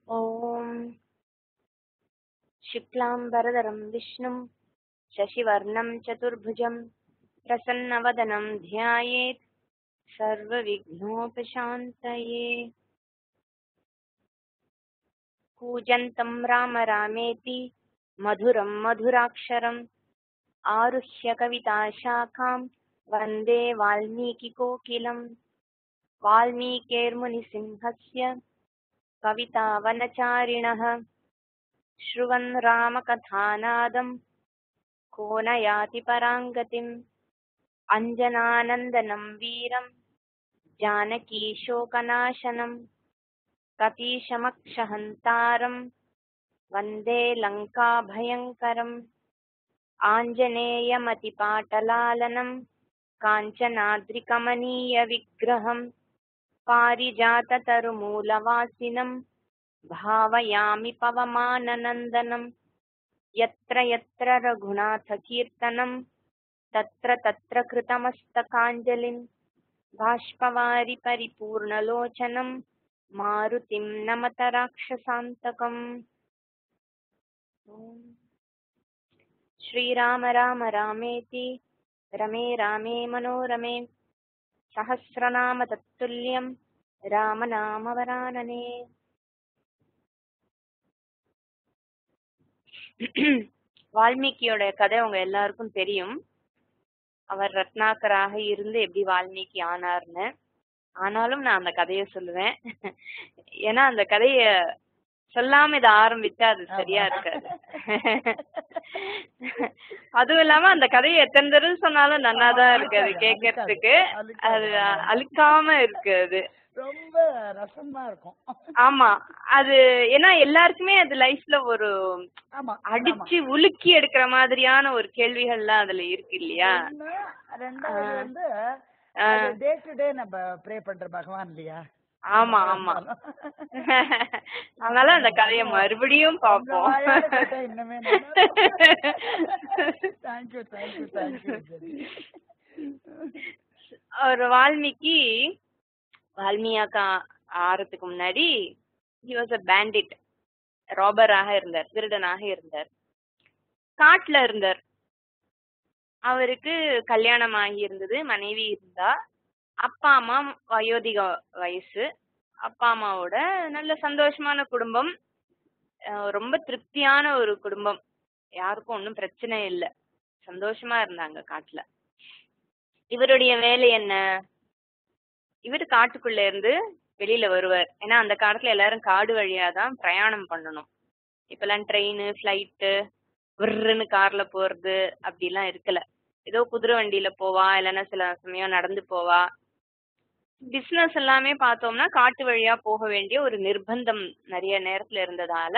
ॐ शुक्लाम्बरधरं विष्णुं शशिवर्णं चतुर्भुजं प्रसन्नवदनं ध्यायेत् सर्वविघ्नोपशान्तये कूजन्तं राम रामेति मधुरं मधुराक्षरम् आरुह्य कविताशाखां वन्दे वाल्मीकिकोकिलम् वाल्मीकेर्मुनिसिंहस्य कवितावनचारिणः शृण्वन् रामकथानादं को न याति पराङ्गतिम् अञ्जनानन्दनं वीरं जानकीशोकनाशनं कपीशमक्षहन्तारं वन्दे लङ्काभयङ्करम् आञ्जनेयमतिपाटलालनं काञ्चनाद्रिकमनीयविग्रहं पारिजाततरुमूलवासिनं भावयामि पवमाननन्दनं यत्र यत्र रघुनाथकीर्तनं तत्र तत्र कृतमस्तकाञ्जलिं बाष्पवारि परिपूर्णलोचनं मारुतिं नमत राक्षसान्तकम् ॐ श्रीराम राम रामेति रमे रामे मनोरमे सहस्रनाम तत्तुल्यं रामनामवरानने வால்மீகியோட கதை உங்க எல்லாருக்கும் தெரியும் அவர் ரத்னாகராக இருந்து எப்படி வால்மீகி ஆனார்னு ஆனாலும் நான் அந்த கதையை சொல்லுவேன் ஏன்னா அந்த கதைய சொல்லாம இதை ஆரம்பிச்சா அது சரியா இருக்காது அதுவும் இல்லாம அந்த கதையை எத்தனை தடவை சொன்னாலும் நன்னாதான் இருக்கு அது கேட்கறதுக்கு அது அழுக்காம இருக்கு அது ரொம்ப ரசமா இருக்கும் ஆமா அது ஏன்னா எல்லாருக்குமே அது லைஃப்ல ஒரு ஆமா அடிச்சு உலுக்கி எடுக்கிற மாதிரியான ஒரு கேள்விகள்லாம் அதுல இருக்கு இல்லையா ஒண்ணு, ரெண்டாவது வந்து ஆ. டே டு டே நம்ம ப்ரே பண்ற பகவான் இல்லையா ஆமா ஆமா அதனால அந்த கதையை மறுபடியும் பார்ப்போம் இன்னுமே தேங்க்யூ தேங்க்யூ தேங்க்யூ ஒரு வால்மீகி வால்மீயாக்கா ஆறதுக்கு முன்னாடி ஹி வாஸ் அ பேண்டிட் ராபராக இருந்தார் திருடனாக இருந்தார் காட்டுல இருந்தார் அவருக்கு கல்யாணம் ஆகி இருந்தது மனைவி இருந்தா அப்பா அம்மா வயோதிக வயசு அப்பா அம்மாவோட நல்ல சந்தோஷமான குடும்பம் அஹ் ரொம்ப திருப்தியான ஒரு குடும்பம் யாருக்கும் ஒன்றும் பிரச்சனை இல்லை சந்தோஷமா இருந்தாங்க காட்டுல இவருடைய வேலை என்ன இவர் காட்டுக்குள்ள இருந்து வெளியில வருவார் ஏன்னா அந்த காலத்துல எல்லாரும் காடு வழியா தான் பிரயாணம் பண்ணணும் இப்பெல்லாம் ட்ரெயின் ஃப்ளைட்டு விர்ருன்னு கார்ல போறது அப்படிலாம் இருக்கல ஏதோ குதிரை வண்டியில போவா இல்லைன்னா சில சமயம் நடந்து போவா பிசினஸ் எல்லாமே பார்த்தோம்னா காட்டு வழியா போக வேண்டிய ஒரு நிர்பந்தம் நிறைய நேரத்துல இருந்ததால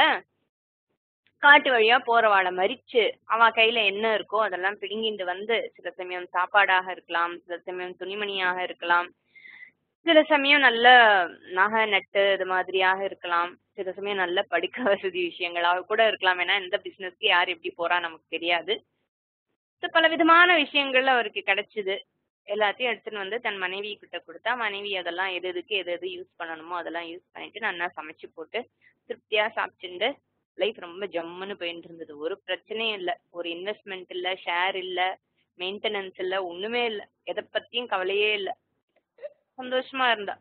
காட்டு வழியா போறவாளை மறிச்சு அவ கையில என்ன இருக்கோ அதெல்லாம் பிடுங்கிட்டு வந்து சில சமயம் சாப்பாடாக இருக்கலாம் சில சமயம் துணிமணியாக இருக்கலாம் சில சமயம் நல்ல நகை நட்டு இது மாதிரியாக இருக்கலாம் சில சமயம் நல்ல படிக்க வசதி விஷயங்களாக கூட இருக்கலாம் ஏன்னா எந்த பிசினஸ்க்கு யார் எப்படி போறா நமக்கு தெரியாது So, பல விதமான விஷயங்கள் அவருக்கு கிடைச்சது எல்லாத்தையும் எடுத்துன்னு வந்து தன் மனைவி கிட்ட கொடுத்தா மனைவி அதெல்லாம் எது எதுக்கு எது எது யூஸ் பண்ணணுமோ அதெல்லாம் யூஸ் பண்ணிட்டு நல்லா சமைச்சு போட்டு திருப்தியா சாப்பிச்சுண்டு லைஃப் ரொம்ப ஜம்முன்னு போயிட்டு இருந்தது ஒரு பிரச்சனையும் இல்லை ஒரு இன்வெஸ்ட்மெண்ட் இல்லை ஷேர் இல்லை மெயின்டெனன்ஸ் இல்லை ஒண்ணுமே இல்லை எதை பத்தியும் கவலையே இல்லை சந்தோஷமா இருந்தா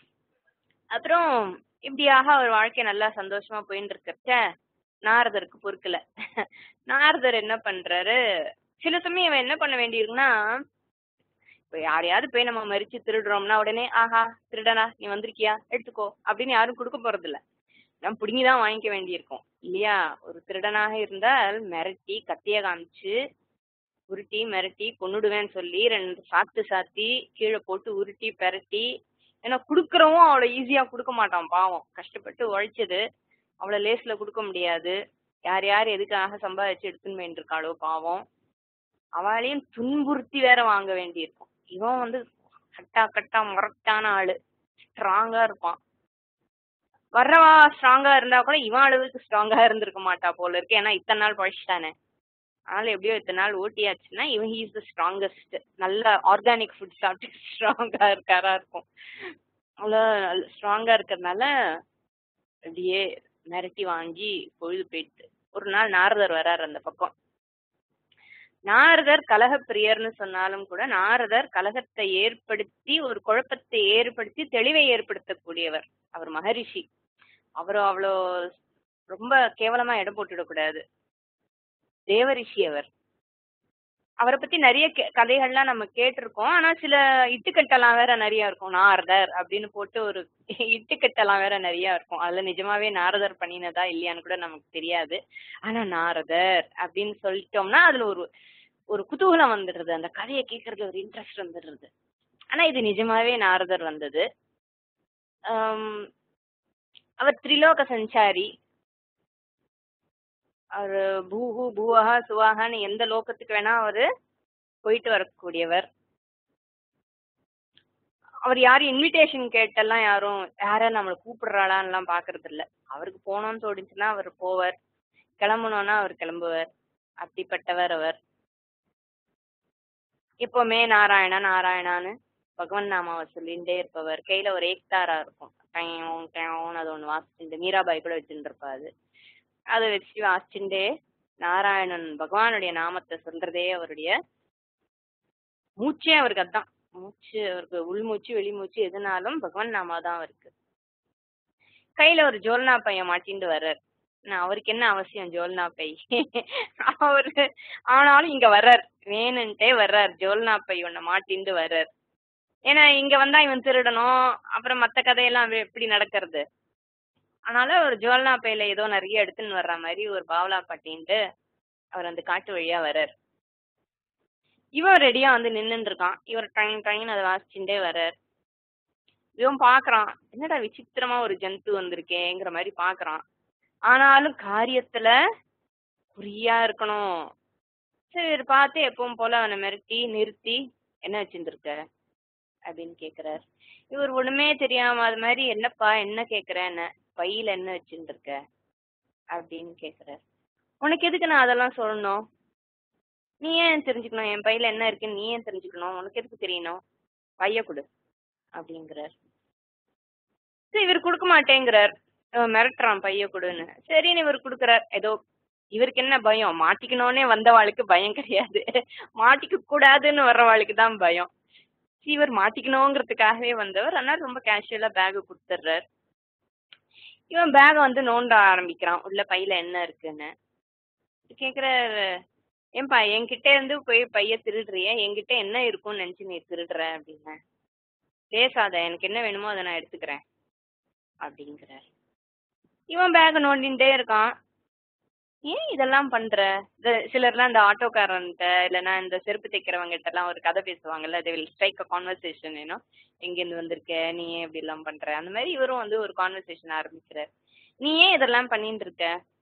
அப்புறம் இப்படியாக அவர் வாழ்க்கை நல்லா சந்தோஷமா போயிட்டு இருக்கிறச்ச நாரதருக்கு பொறுக்கல நாரதர் என்ன பண்றாரு சில சமயம் இவன் என்ன பண்ண வேண்டியிருக்குன்னா இப்ப யாரையாவது போய் நம்ம மறிச்சு திருடுறோம்னா உடனே ஆஹா திருடனா நீ வந்திருக்கியா எடுத்துக்கோ அப்படின்னு யாரும் கொடுக்க போறது இல்ல நம்ம பிடுங்கிதான் வாங்கிக்க வேண்டியிருக்கும் இல்லையா ஒரு திருடனாக இருந்தால் மிரட்டி கத்திய காமிச்சு உருட்டி மிரட்டி கொன்னுடுவேன்னு சொல்லி ரெண்டு சாத்து சாத்தி கீழே போட்டு உருட்டி பெரட்டி ஏன்னா குடுக்கறவன் அவ்வளோ ஈஸியா கொடுக்க மாட்டான் பாவம் கஷ்டப்பட்டு உழைச்சது அவ்வளோ லேஸ்ல கொடுக்க முடியாது யார் யார் எதுக்காக சம்பாதிச்சு எடுத்துன்னு போயிட்டு பாவம் அவளையும் துன்புறுத்தி வேற வாங்க வேண்டியிருக்கும் இவன் வந்து கட்டா கட்டா முரட்டான ஆளு ஸ்ட்ராங்கா இருப்பான் வர்றவா ஸ்ட்ராங்கா இருந்தா கூட இவன் அளவுக்கு ஸ்ட்ராங்கா இருந்திருக்க மாட்டா போல இருக்கு ஏன்னா இத்தனை நாள் பழிச்சுட்டானே அதனால எப்படியோ இத்தனை நாள் ஓட்டியாச்சுன்னா இவன் ஹீஸ் த ஸ்ட்ராங்கஸ்ட் நல்ல ஆர்கானிக் ஃபுட் சாப்பிட்டு ஸ்ட்ராங்கா இருக்காரா இருக்கும் அவ்வளோ ஸ்ட்ராங்கா இருக்கிறதுனால அப்படியே மிரட்டி வாங்கி பொழுது போயிடுது ஒரு நாள் நாரதர் வரார் அந்த பக்கம் நாரதர் கலக பிரியர்னு சொன்னாலும் கூட நாரதர் கலகத்தை ஏற்படுத்தி ஒரு குழப்பத்தை ஏற்படுத்தி தெளிவை ஏற்படுத்தக்கூடியவர் அவர் மகரிஷி அவர் அவ்வளோ ரொம்ப கேவலமா இடம் போட்டுடக்கூடாது தேவரிஷி அவர் அவரை பத்தி நிறைய கே- கதைகள்லாம் நம்ம கேட்டிருக்கோம் ஆனா சில இட்டுக்கட்டெல்லாம் வேற நிறைய இருக்கும் நாரதர் அப்படின்னு போட்டு ஒரு இட்டுக்கட்டெல்லாம் வேற நிறைய இருக்கும் அதுல நிஜமாவே நாரதர் பண்ணினதா இல்லையான்னு கூட நமக்கு தெரியாது ஆனா நாரதர் அப்படின்னு சொல்லிட்டோம்னா அதுல ஒரு ஒரு குதூகலம் வந்துடுறது அந்த கதையை கேட்கறதுல ஒரு இன்ட்ரெஸ்ட் வந்துடுறது ஆனா இது நிஜமாவே நாரதர் வந்தது ஆம், அவர் திரிலோக சஞ்சாரி அவர் பூஹு பூவஹா சுவாகான்னு எந்த லோகத்துக்கு வேணா அவரு போயிட்டு வரக்கூடியவர் அவர் யாரும் இன்விடேஷன் கேட்டெல்லாம் யாரும் யாரும் நம்மளை கூப்பிடுறாளான்னு எல்லாம் பாக்குறது இல்ல அவருக்கு போகணும்னு தோணுச்சுன்னா அவர் போவார் கிளம்பணும்னா அவர் கிளம்புவார் அப்படிப்பட்டவர் அவர் எப்பவுமே நாராயணா நாராயணான்னு பகவன் நாமாவை சொல்லிட்டே இருப்பவர் கையில ஒரு ஏக்தாரா இருக்கும் டயோம் டயோன்னு அது ஒண்ணு வாசிச்சுட்டு மீராபாய் கூட வச்சுட்டு இருப்பா அது அதை வச்சு வாசிச்சுட்டே நாராயணன் பகவானுடைய நாமத்தை சொல்றதே அவருடைய மூச்சே அவருக்கு அதான் மூச்சு அவருக்கு உள்மூச்சு வெளிமூச்சு எதுனாலும் பகவான் நாமா தான் அவருக்கு கையில ஒரு ஜோல்னா பையன் மாட்டிண்டு வர்றார் நான் அவருக்கு என்ன அவசியம் ஜோல்னா பை அவரு ஆனாலும் இங்க வர்றார் வேணுன்ட்டே வர்றார் ஜோல்னா பை ஒண்ண மாட்டிண்டு வர்றார் ஏன்னா இங்க வந்தா இவன் திருடணும் அப்புறம் மத்த கதையெல்லாம் வே- எப்படி நடக்கிறது அதனால ஒரு ஜுவல்னா பையில ஏதோ நிறைய எடுத்துன்னு வர்ற மாதிரி ஒரு பாவலா பாட்டின்ட்டு அவர் அந்த காட்டு வழியா வர்றார் இவன் ரெடியா வந்து நின்னுட்டு இருக்கான் இவர் டைம் டைம் அதை வாசிச்சுட்டே வர்றார் இவன் பாக்குறான் என்னடா விசித்திரமா ஒரு ஜந்து வந்திருக்கேங்கிற மாதிரி பாக்குறான் ஆனாலும் காரியத்துல குறியா இருக்கணும் சரி இவர் பார்த்து எப்பவும் போல அவனை மிரட்டி நிறுத்தி என்ன வச்சிருந்திருக்க அப்படின்னு கேக்குறார் இவர் ஒண்ணுமே தெரியாம அது மாதிரி என்னப்பா என்ன கேக்குறேன்னு பையில என்ன வச்சுட்டு இருக்க அப்படின்னு கேக்குறார் உனக்கு எதுக்கு நான் அதெல்லாம் சொல்லணும் நீ ஏன் தெரிஞ்சுக்கணும் என் பையில என்ன இருக்குன்னு நீ ஏன் தெரிஞ்சுக்கணும் உனக்கு எதுக்கு தெரியணும் பைய கொடு அப்படிங்கிறார் சரி இவர் கொடுக்க மாட்டேங்கிறார் இவன் மிரட்டுறான் பைய கொடுன்னு சரின்னு இவர் கொடுக்குறார் ஏதோ இவருக்கு என்ன பயம் மாட்டிக்கணும்னே வந்தவாளுக்கு பயம் கிடையாது மாட்டிக்க கூடாதுன்னு வர்றவாளுக்கு தான் பயம் சரி, இவர் மாட்டிக்கணுங்கிறதுக்காகவே வந்தவர் அதனால ரொம்ப கேஷுவலா பேக் கொடுத்துட்றார் இவன் பேக வந்து நோண்ட ஆரம்பிக்கிறான் உள்ள பையில என்ன இருக்குன்னு கேக்குறாரு ஏன்பா என்கிட்ட இருந்து போய் பைய திருடுறிய என்கிட்ட என்ன இருக்கும்னு நினைச்சு நீ திருடுற அப்படின்னு பேசாத எனக்கு என்ன வேணுமோ அதை நான் எடுத்துக்கிறேன் அப்படிங்கிறார் இவன் பேக நோண்டின்ட்டே இருக்கான் ஏன் இதெல்லாம் பண்ற இந்த சிலர்லாம் இந்த ஆட்டோக்காரன்ட்ட இல்லைன்னா இந்த செருப்பு தைக்கிறவங்க கிட்ட எல்லாம் ஒரு கதை பேசுவாங்கல்ல they will strike a conversation ஏனோ எங்கேருந்து வந்திருக்க நீ ஏன் இப்படி எல்லாம் பண்ற அந்த மாதிரி இவரும் வந்து ஒரு கான்வர்சேஷன் ஆரம்பிக்கிறார் நீ ஏன் இதெல்லாம் பண்ணிட்டு இருக்க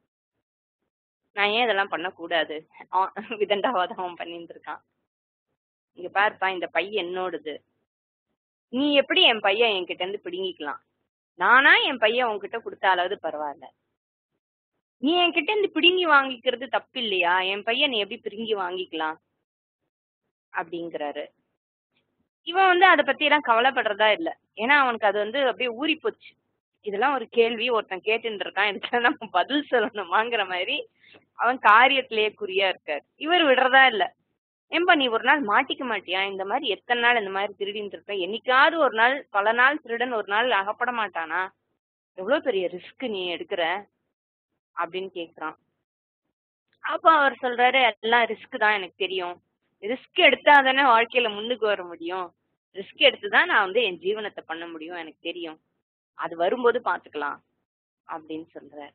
நான் ஏன் இதெல்லாம் பண்ணக்கூடாது ஆ- விதண்டாவாதம் அவன் பண்ணிட்டு இருக்கான் இங்க பாருப்பா இந்த பை என்னோடது நீ எப்படி என் பையன் என்கிட்ட இருந்து பிடுங்கிக்கலாம் நானா என் பையன் உன்கிட்ட கொடுத்தாலாவது பரவாயில்ல நீ என்கிட்ட இருந்து பிடுங்கி வாங்கிக்கிறது தப்பு இல்லையா என் பையன் நீ எப்படி பிடுங்கி வாங்கிக்கலாம் அப்படிங்கிறாரு இவன் வந்து அதை பத்தி எல்லாம் கவலைப்படுறதா இல்ல ஏன்னா அவனுக்கு அது வந்து அப்படியே ஊறி போச்சு இதெல்லாம் ஒரு கேள்வி ஒருத்தன் கேட்டுட்டு இருக்கான் இதுக்கு நம்ம பதில் சொல்லணுமாங்கிற மாதிரி அவன் காரியத்திலேயே குறியா இருக்காரு இவர் விடுறதா இல்ல ஏன்பா நீ ஒரு நாள் மாட்டிக்க மாட்டியா இந்த மாதிரி எத்தனை நாள் இந்த மாதிரி திருடிட்டு இருப்ப என்னைக்காவது ஒரு நாள் பல நாள் திருடன் ஒரு நாள் அகப்பட மாட்டானா எவ்வளவு பெரிய ரிஸ்க் நீ எடுக்கிற அப்படின்னு கேக்குறான் அப்ப அவர் சொல்றாரு எல்லாம் ரிஸ்க் தான் எனக்கு தெரியும் ரிஸ்க் எடுத்தா தானே வாழ்க்கையில முன்னுக்கு வர முடியும் ரிஸ்க் எடுத்து தான் நான் வந்து என் ஜீவனத்தை பண்ண முடியும் எனக்கு தெரியும் அது வரும்போது பாத்துக்கலாம் அப்படின்னு சொல்றார்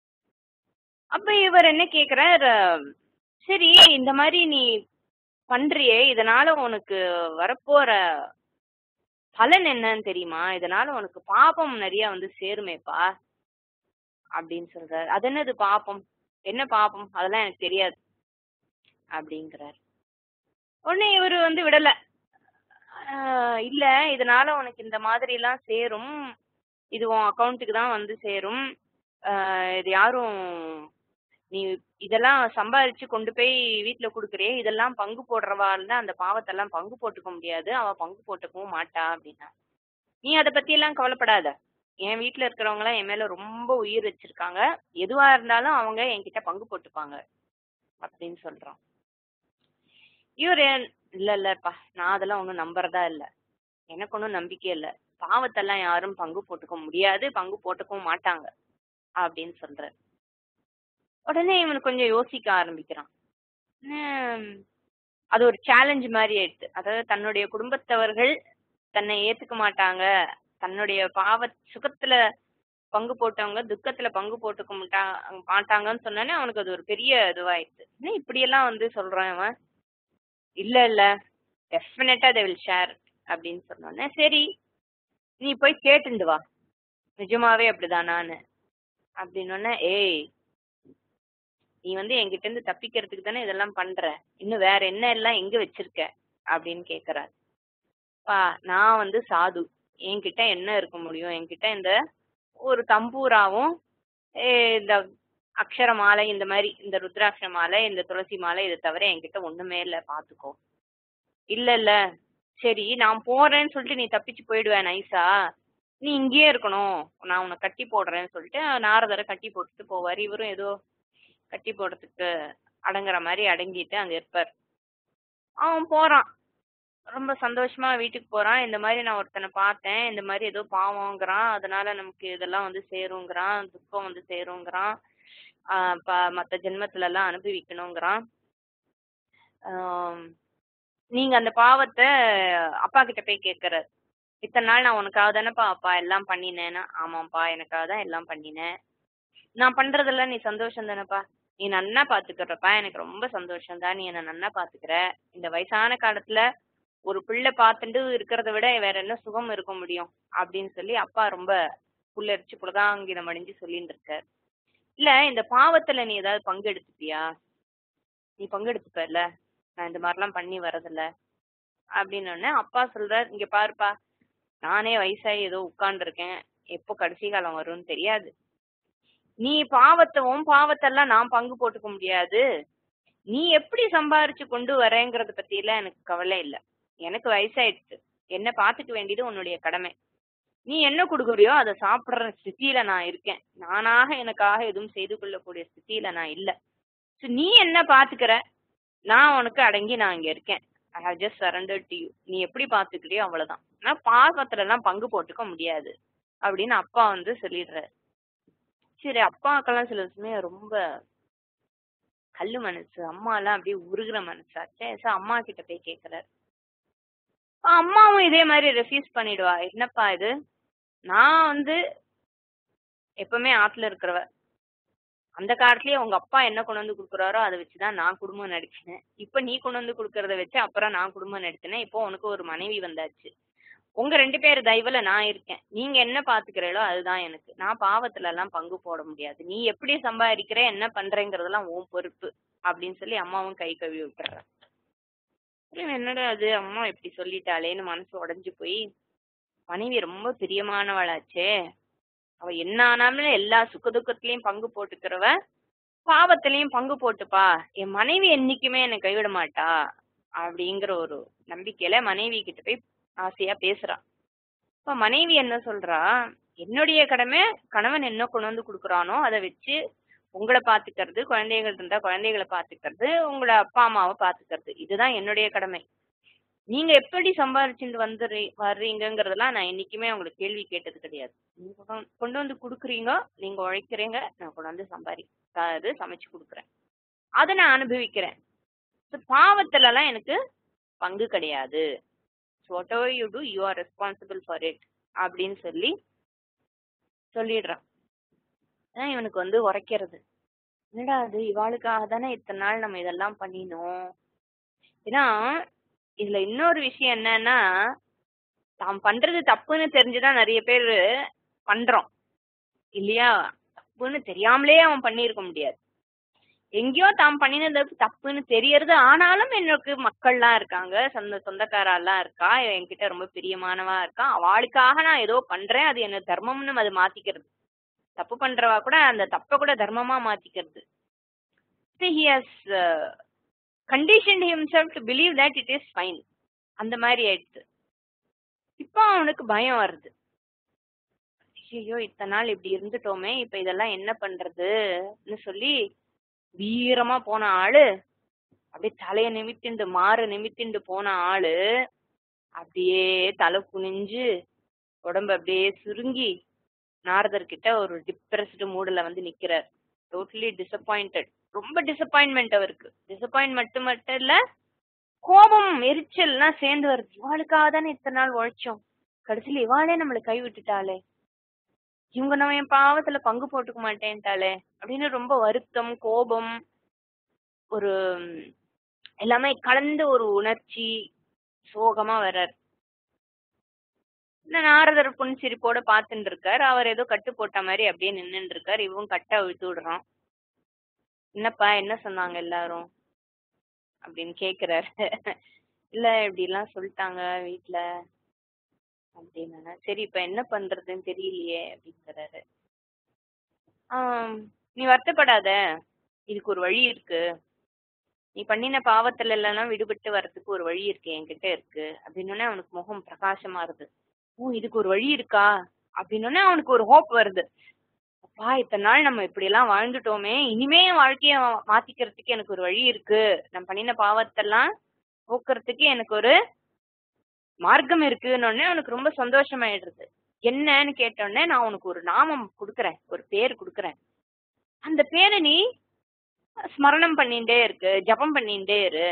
அப்ப இவர் என்ன கேக்குறார் அஹ், சரி இந்த மாதிரி நீ பண்றியே இதனால உனக்கு வரப்போற பலன் என்னன்னு தெரியுமா இதனால உனக்கு பாபம் நிறைய வந்து சேருமேப்பா அப்படின்னு சொல்றாரு அது என்னது பாபம் என்ன பாபம் அதெல்லாம் எனக்கு தெரியாது அப்படிங்கிறார் உடனே இவரு வந்து விடல ஆஹ் இல்ல இதனால உனக்கு இந்த மாதிரி எல்லாம் சேரும் இது உன் அக்கௌண்ட்டுக்கு தான் வந்து சேரும் ஆஹ் இது யாரும் நீ இதெல்லாம் சம்பாதிச்சு கொண்டு போய் வீட்ல குடுக்குறியே இதெல்லாம் பங்கு போடுறவாள்னா அந்த பாவத்தெல்லாம் பங்கு போட்டுக்க முடியாது அவ பங்கு போட்டுக்கவும் மாட்டா அப்படின்னா நீ அதை பத்தி எல்லாம் கவலைப்படாத என் வீட்ல இருக்கிறவங்க எல்லாம் என் மேல ரொம்ப உயிர் வச்சிருக்காங்க எதுவா இருந்தாலும் அவங்க என்கிட்ட பங்கு போட்டுப்பாங்க அப்படின்னு சொல்றான் இவர் இல்ல இல்லப்பா நான் அதெல்லாம் ஒண்ணும் நம்புறதா இல்ல எனக்கு ஒன்றும் நம்பிக்கை இல்ல பாவத்தெல்லாம் யாரும் பங்கு போட்டுக்க முடியாது பங்கு போட்டுக்கவும் மாட்டாங்க அப்படின்னு சொல்றாரு உடனே இவனுக்கு கொஞ்சம் யோசிக்க ஆரம்பிக்கிறான் ஹம், அது ஒரு சேலஞ்ச் மாதிரி ஆயிடுச்சு அதாவது தன்னுடைய குடும்பத்தவர்கள் தன்னை ஏத்துக்க மாட்டாங்க தன்னுடைய பாவ சுகத்துல பங்கு போட்டவங்க துக்கத்துல பங்கு போட்டுக்க மாட்டா மாட்டாங்கன்னு சொன்னோன்னே அவனுக்கு அது ஒரு பெரிய இதுவாயிடுச்சு என்ன இப்படியெல்லாம் வந்து சொல்றான் அவன் இல்ல இல்ல டெஃபினட்டா தே வில் ஷேர் அப்படின்னு சொன்னோன்னே சரி நீ போய் கேட்டுண்டு வா நிஜமாவே அப்படிதானான்னு அப்படின்னோடனே ஏய் நீ வந்து என்கிட்ட இருந்து தப்பிக்கிறதுக்கு தானே இதெல்லாம் பண்ற இன்னும் வேற என்ன எல்லாம் எங்க வச்சிருக்க அப்படின்னு கேக்குறாரு பா நான் வந்து சாது என்கிட்ட என்ன இருக்க முடியும் என்கிட்ட இந்த ஒரு தம்பூராவும் ஏ- இந்த அக்ஷர மாலை இந்த மாதிரி இந்த ருத்ராட்ச மாலை இந்த துளசி மாலை இதை தவிர என்கிட்ட ஒண்ணுமே இல்ல பாத்துக்கோ இல்ல இல்ல சரி நான் போறேன்னு சொல்லிட்டு நீ தப்பிச்சு போயிடுவேன் நைஸா நீ இங்கேயே இருக்கணும் நான் உன்னை கட்டி போடுறேன்னு சொல்லிட்டு நாரதரை கட்டி போட்டுட்டு போவார் இவரும் ஏதோ கட்டி போடுறதுக்கு அடங்குற மாதிரி அடங்கிட்டு அங்க இருப்பார் அவன் போறான் ரொம்ப சந்தோஷமா வீட்டுக்கு போறான் இந்த மாதிரி நான் ஒருத்தனை பார்த்தேன் இந்த மாதிரி ஏதோ பாவங்கிறான் அதனால நமக்கு இதெல்லாம் வந்து சேருங்கிறான் துக்கம் வந்து சேருங்கிறான் ஆஹ் ப- மத்த ஜென்மத்துல எல்லாம் அனுபவிக்கணுங்கிறான் ஆம், நீங்க அந்த பாவத்தை அப்பா கிட்ட போய் கேக்குறாரு இத்தனை நாள் நான் உனக்காக தானேப்பா அப்பா எல்லாம் பண்ணினேன்னா ஆமாப்பா எனக்காக தான் எல்லாம் பண்ணினேன் நான் பண்றதெல்லாம் நீ சந்தோஷம் தானேப்பா நீ நன்னா பாத்துக்கிறப்பா எனக்கு ரொம்ப சந்தோஷம் தான் நீ என்ன நன்னா பாத்துக்கிற இந்த வயசான காலத்துல ஒரு பிள்ளை பார்த்துட்டு இருக்கிறத விட வேற என்ன சுகம் இருக்க முடியும் அப்படின்னு சொல்லி அப்பா ரொம்ப புல்லரிச்சு புலகாங்கிதம் அடைஞ்சு சொல்லிட்டு இருக்காரு இல்ல இந்த பாவத்துல நீ ஏதாவது பங்கெடுத்துப்பியா நீ பங்கெடுத்துப்பல நான் இந்த மாதிரிலாம் பண்ணி வரதில்ல அப்படின்னு உடனே அப்பா சொல்றாரு இங்க பாருப்பா நானே வயசாகி ஏதோ உட்கார்ந்துருக்கேன் எப்போ கடைசி காலம் வரும்னு தெரியாது நீ பாவத்தை உன் பாவத்தெல்லாம் நான் பங்கு போட்டுக்க முடியாது நீ எப்படி சம்பாரிச்சு கொண்டு வரேங்கிறத பத்தி எல்லாம் எனக்கு கவலை இல்ல எனக்கு வயசாயிடுச்சு என்ன பாத்துக்க வேண்டியது உன்னுடைய கடமை நீ என்ன கொடுக்குறியோ அதை சாப்பிடுற ஸ்திதியில நான் இருக்கேன் நானாக எனக்காக எதுவும் செய்து கொள்ளக்கூடிய ஸ்திதியில நான் இல்ல So, நீ என்ன பாத்துக்கிற நான் உனக்கு அடங்கி நான் இங்க இருக்கேன் I have just surrender to you நீ எப்படி பாத்துக்கிறியோ அவ்வளவுதான் ஆனா பாவத்துல எல்லாம் பங்கு போட்டுக்க முடியாது அப்படின்னு அப்பா வந்து சொல்லிடுறாரு சரி அப்பாக்கெல்லாம் சில சமயம் ரொம்ப கல்லு மனசு அம்மா எல்லாம் அப்படியே உருகுற மனசாச்சே சோ அம்மா கிட்ட போய் கேக்குறாரு அம்மாவும் இதே மாதிரி ரெஃப்யூஸ் பண்ணிடுவா என்னப்பா இது நான் வந்து எப்பவுமே ஆத்துல இருக்கிறவ அந்த காலத்துலயே உங்க அப்பா என்ன கொண்டு வந்து கொடுக்குறாரோ அதை வச்சுதான் நான் குடும்பம் நடத்தினேன் இப்ப நீ கொண்டு வந்து கொடுக்கறத வச்சு அப்புறம் நான் குடும்பம் நடத்தினேன் இப்போ உனக்கு ஒரு மனைவி வந்தாச்சு உங்க ரெண்டு பேர் தயவுல நான் இருக்கேன் நீங்க என்ன பாத்துக்கிறீங்களோ அதுதான் எனக்கு நான் பாவத்துல எல்லாம் பங்கு போட முடியாது நீ எப்படி சம்பாதிக்கிற என்ன பண்றேங்கிறதெல்லாம் உன் பொறுப்பு அப்படின்னு சொல்லி அம்மாவும் கை கழுவி விட்டுறான் இவன் என்னடா அது அம்மா இப்படி சொல்லிட்டாளேன்னு மனசு உடைஞ்சு போய் மனைவி ரொம்ப பிரியமானவளாச்சே அவ என்ன ஆனாலும் எல்லா சுக துக்கத்திலயும் பங்கு போட்டுக்கிறவ பாவத்திலயும் பங்கு போட்டுப்பா என் மனைவி என்னைக்குமே என்னை கைவிட மாட்டா அப்படிங்கிற ஒரு நம்பிக்கையில மனைவி கிட்ட போய் ஆசையா பேசுறா இப்ப மனைவி என்ன சொல்றா என்னுடைய கடமை கணவன் என்ன கொண்டு வந்து கொடுக்குறானோ அதை வச்சு உங்களை பாத்துக்கிறது குழந்தைகள் இருந்தா குழந்தைகளை பாத்துக்கிறது உங்களோட அப்பா அம்மாவை பாத்துக்கிறது இதுதான் என்னுடைய கடமை நீங்க எப்படி சம்பாரிச்சுட்டு வந்துடுறீ வர்றீங்கங்கிறதெல்லாம் நான் என்னைக்குமே உங்களுக்கு கேள்வி கேட்டது கிடையாது நீங்க கொண்டு- கொண்டு வந்து கொடுக்குறீங்க நீங்க உழைக்கிறீங்க நான் கொண்டு வந்து சம்பாரி அதாவது சமைச்சு கொடுக்குறேன் அதை நான் அனுபவிக்கிறேன் So, பாவத்துலலாம் எனக்கு பங்கு கிடையாது whatever you do you are responsible for it அப்படின்னு சொல்லி சொல்லிடுறான் அதான் இவனுக்கு வந்து உரைக்கிறது என்னடா அது இவாளுக்காக தானே இத்தனை நாள் நம்ம இதெல்லாம் பண்ணினோம் ஏன்னா இதுல இன்னொரு விஷயம் என்னன்னா தாம் பண்றது தப்புன்னு தெரிஞ்சுதான் நிறைய பேர் பண்றோம் இல்லையா தப்புன்னு தெரியாமலே அவன் பண்ணியிருக்க முடியாது எங்கேயோ தாம் பண்ணினது தப்புன்னு தெரியறது ஆனாலும் எனக்கு மக்கள்லாம் இருக்காங்க சொந்த சொந்தக்காரெல்லாம் இருக்கா இவ என்கிட்ட ரொம்ப பிரியமானவா இருக்கா அவளுக்காக நான் ஏதோ பண்றேன் அது என்ன தர்மம்னு அது மாத்திக்கிறது தப்பு பண்றவா கூட அந்த தப்பை கூட தர்மமா மாத்திக்கிறது he has condition himself to believe that it is fine அந்த மாதிரி ஆயிடுச்சு இப்போ அவனுக்கு பயம் வருது ஐயோ இத்தனை நாள் இப்படி இருந்துட்டோமே இப்ப இதெல்லாம் என்ன பண்றதுன்னு சொல்லி வீரமா போன ஆளு அப்படியே தலைய நிமித்திண்டு மாறு நிமித்திண்டு போன ஆளு அப்படியே தலை குனிஞ்சு உடம்பு அப்படியே சுருங்கி நாரதர் கிட்ட ஒரு டிப்ரெஸ்டு மூடுல வந்து நிக்கிறார் டோட்டலி டிசப்பாயிண்டட் ரொம்ப டிசப்பாயின்மெண்ட் அவருக்கு டிசப்பாயின்மெண்ட் மட்டும் இல்ல கோபம் எரிச்சல்லாம் சேர்ந்து வருது இவாளுக்காக தானே இத்தனை நாள் உழைச்சோம் கடைசியில இவாளே நம்மளை கை விட்டுட்டாளே இவங்க நம்ம என் பாவத்துல பங்கு போட்டுக்க மாட்டேன்ட்டாளே அப்படின்னு ரொம்ப வருத்தம் கோபம் ஒரு ம், எல்லாமே கலந்த ஒரு உணர்ச்சி சோகமா வர்றார் இந்த நாரதர் புன்சிரிப்போட பாத்துட்டு இருக்கார் அவர் ஏதோ கட்டு போட்ட மாதிரி அப்படியே நின்னுட்டு இருக்கார் இவன் கட்டை அவிழ்த்து விடுறான் என்னப்பா என்ன சொன்னாங்க எல்லாரும் அப்படின்னு கேக்குறாரு இல்ல இப்படி எல்லாம் சொல்லிட்டாங்க வீட்ல அப்படின்னு சரி இப்ப என்ன பண்றதுன்னு தெரியலையே அப்படிங்கிறாரு ஆம், நீ வருத்தப்படாத இதுக்கு ஒரு வழி இருக்கு நீ பண்ணின பாவத்துல எல்லாம் விடுபட்டு வர்றதுக்கு ஒரு வழி இருக்கு என்கிட்ட இருக்கு அப்படின்னோடனே அவனுக்கு முகம் பிரகாசமா வருது ஓ இதுக்கு ஒரு வழி இருக்கா அப்படின்னோடனே அவனுக்கு ஒரு ஹோப் வருது அப்பா இத்தனை நாள் நம்ம இப்படி எல்லாம் வாழ்ந்துட்டோமே இனிமே என் வாழ்க்கைய மா- மாத்திக்கிறதுக்கு எனக்கு ஒரு வழி இருக்கு நான் பண்ணின பாவத்தெல்லாம் போக்குறதுக்கு எனக்கு ஒரு மார்க்கம் இருக்குன்னு உடனே அவனுக்கு ரொம்ப சந்தோஷமாயிடுறது என்னன்னு கேட்டோடனே நான் உனக்கு ஒரு நாமம் கொடுக்குறேன் ஒரு பேர் கொடுக்குறேன் அந்த பேரை நீ ஸ்மரணம் பண்ணிட்டே இருக்கு ஜபம் பண்ணிட்டே இரு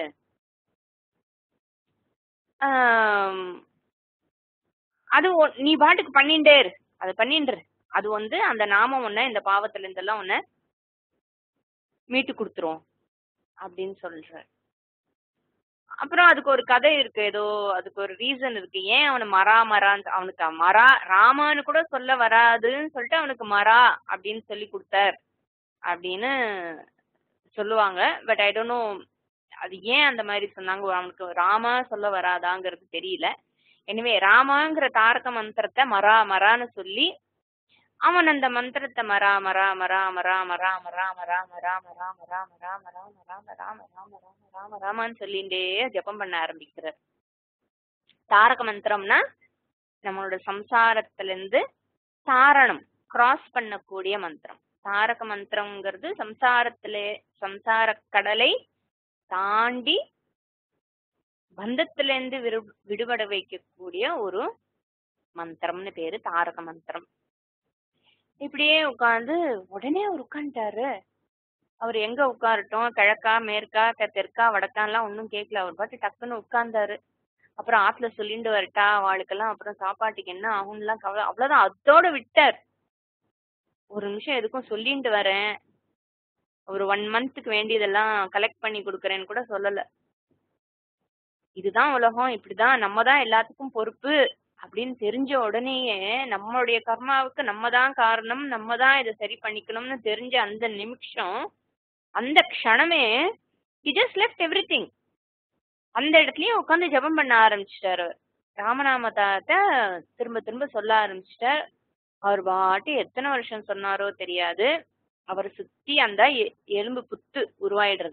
ஆம், அது ஒ- நீ பாட்டுக்கு பண்ணிட்டே இரு அது பண்ணிட்டு இரு. அது வந்து அந்த நாமம் ஒன்ன இந்த பாவத்துல இருந்தெல்லாம் உன்னை மீட்டு கொடுத்துரும் அப்படின்னு சொல்ற அப்புறம் அதுக்கு ஒரு கதை இருக்கு ஏதோ அதுக்கு ஒரு ரீசன் இருக்கு ஏன் அவனை மரா மரான்னு அவனுக்கு மரா ராமான்னு கூட சொல்ல வராதுன்னு சொல்லிட்டு அவனுக்கு மரா அப்படின்னு சொல்லி கொடுத்தார் அப்படின்னு சொல்லுவாங்க பட் ஐ டோன்ட் நோ அது ஏன் அந்த மாதிரி சொன்னாங்க அவனுக்கு ராமா சொல்ல வராதாங்கிறது தெரியல எனிவே ராமாங்கிற தாரக மந்திரத்தை மரா மரான்னு சொல்லி அவன் அந்த மந்திரத்தை மரா மரா மரா மரா மரா மரா மரா மரா மரா மரா மரா மரா மரா மரா மரா மரா மரா மராமான்னு சொல்லிண்டே ஜெபம் பண்ண ஆரம்பிக்கிறார் தாரக மந்திரம்னா நம்மளோட சம்சாரத்துல இருந்து தாரணம் கிராஸ் பண்ணக்கூடிய மந்திரம் தாரக மந்திரம்ங்கிறது சம்சாரத்திலே சம்சார கடலை தாண்டி பந்தத்திலிருந்து விரு விடுபட வைக்கக்கூடிய ஒரு மந்திரம்னு பேரு தாரக மந்திரம் இப்படியே உட்கார்ந்து உடனே அவர் உட்காந்துட்டாரு அவர் எங்க உட்காரட்டும் கிழக்கா மேற்கா க- தெற்கா வடக்கான்லாம் ஒன்றும் கேட்கல அவர் பாட்டு டக்குன்னு உட்கார்ந்தாரு அப்புறம் ஆத்துல சொல்லிட்டு வரட்டா அவளுக்கெல்லாம் அப்புறம் சாப்பாட்டுக்கு என்ன ஆகும்லாம் கவலை அவ்வளவுதான் அதோட விட்டார் ஒரு நிமிஷம் எதுக்கும் சொல்லிட்டு வரேன் ஒரு ஒன் மந்த்துக்கு வேண்டியதெல்லாம் கலெக்ட் பண்ணி கொடுக்கறேன்னு கூட சொல்லல இதுதான் உலகம் இப்படிதான் நம்ம தான் எல்லாத்துக்கும் பொறுப்பு அப்படின்னு தெரிஞ்ச உடனேயே நம்மளுடைய கர்மாவுக்கு நம்ம தான் காரணம் நம்ம தான் இதை சரி பண்ணிக்கணும்னு தெரிஞ்ச அந்த நிமிஷம் அந்த க்ஷணமே he just left everything அந்த இடத்துலயே உட்காந்து ஜெபம் பண்ண ஆரம்பிச்சிட்டாரு அவர். ராமநாமத்தை திரும்ப திரும்ப சொல்ல ஆரம்பிச்சிட்டார் அவர் பாட்டு எத்தனை வருஷம் சொன்னாரோ தெரியாது அவரை சுத்தி அந்த எ- எலும்பு புத்து உருவாயிடுறது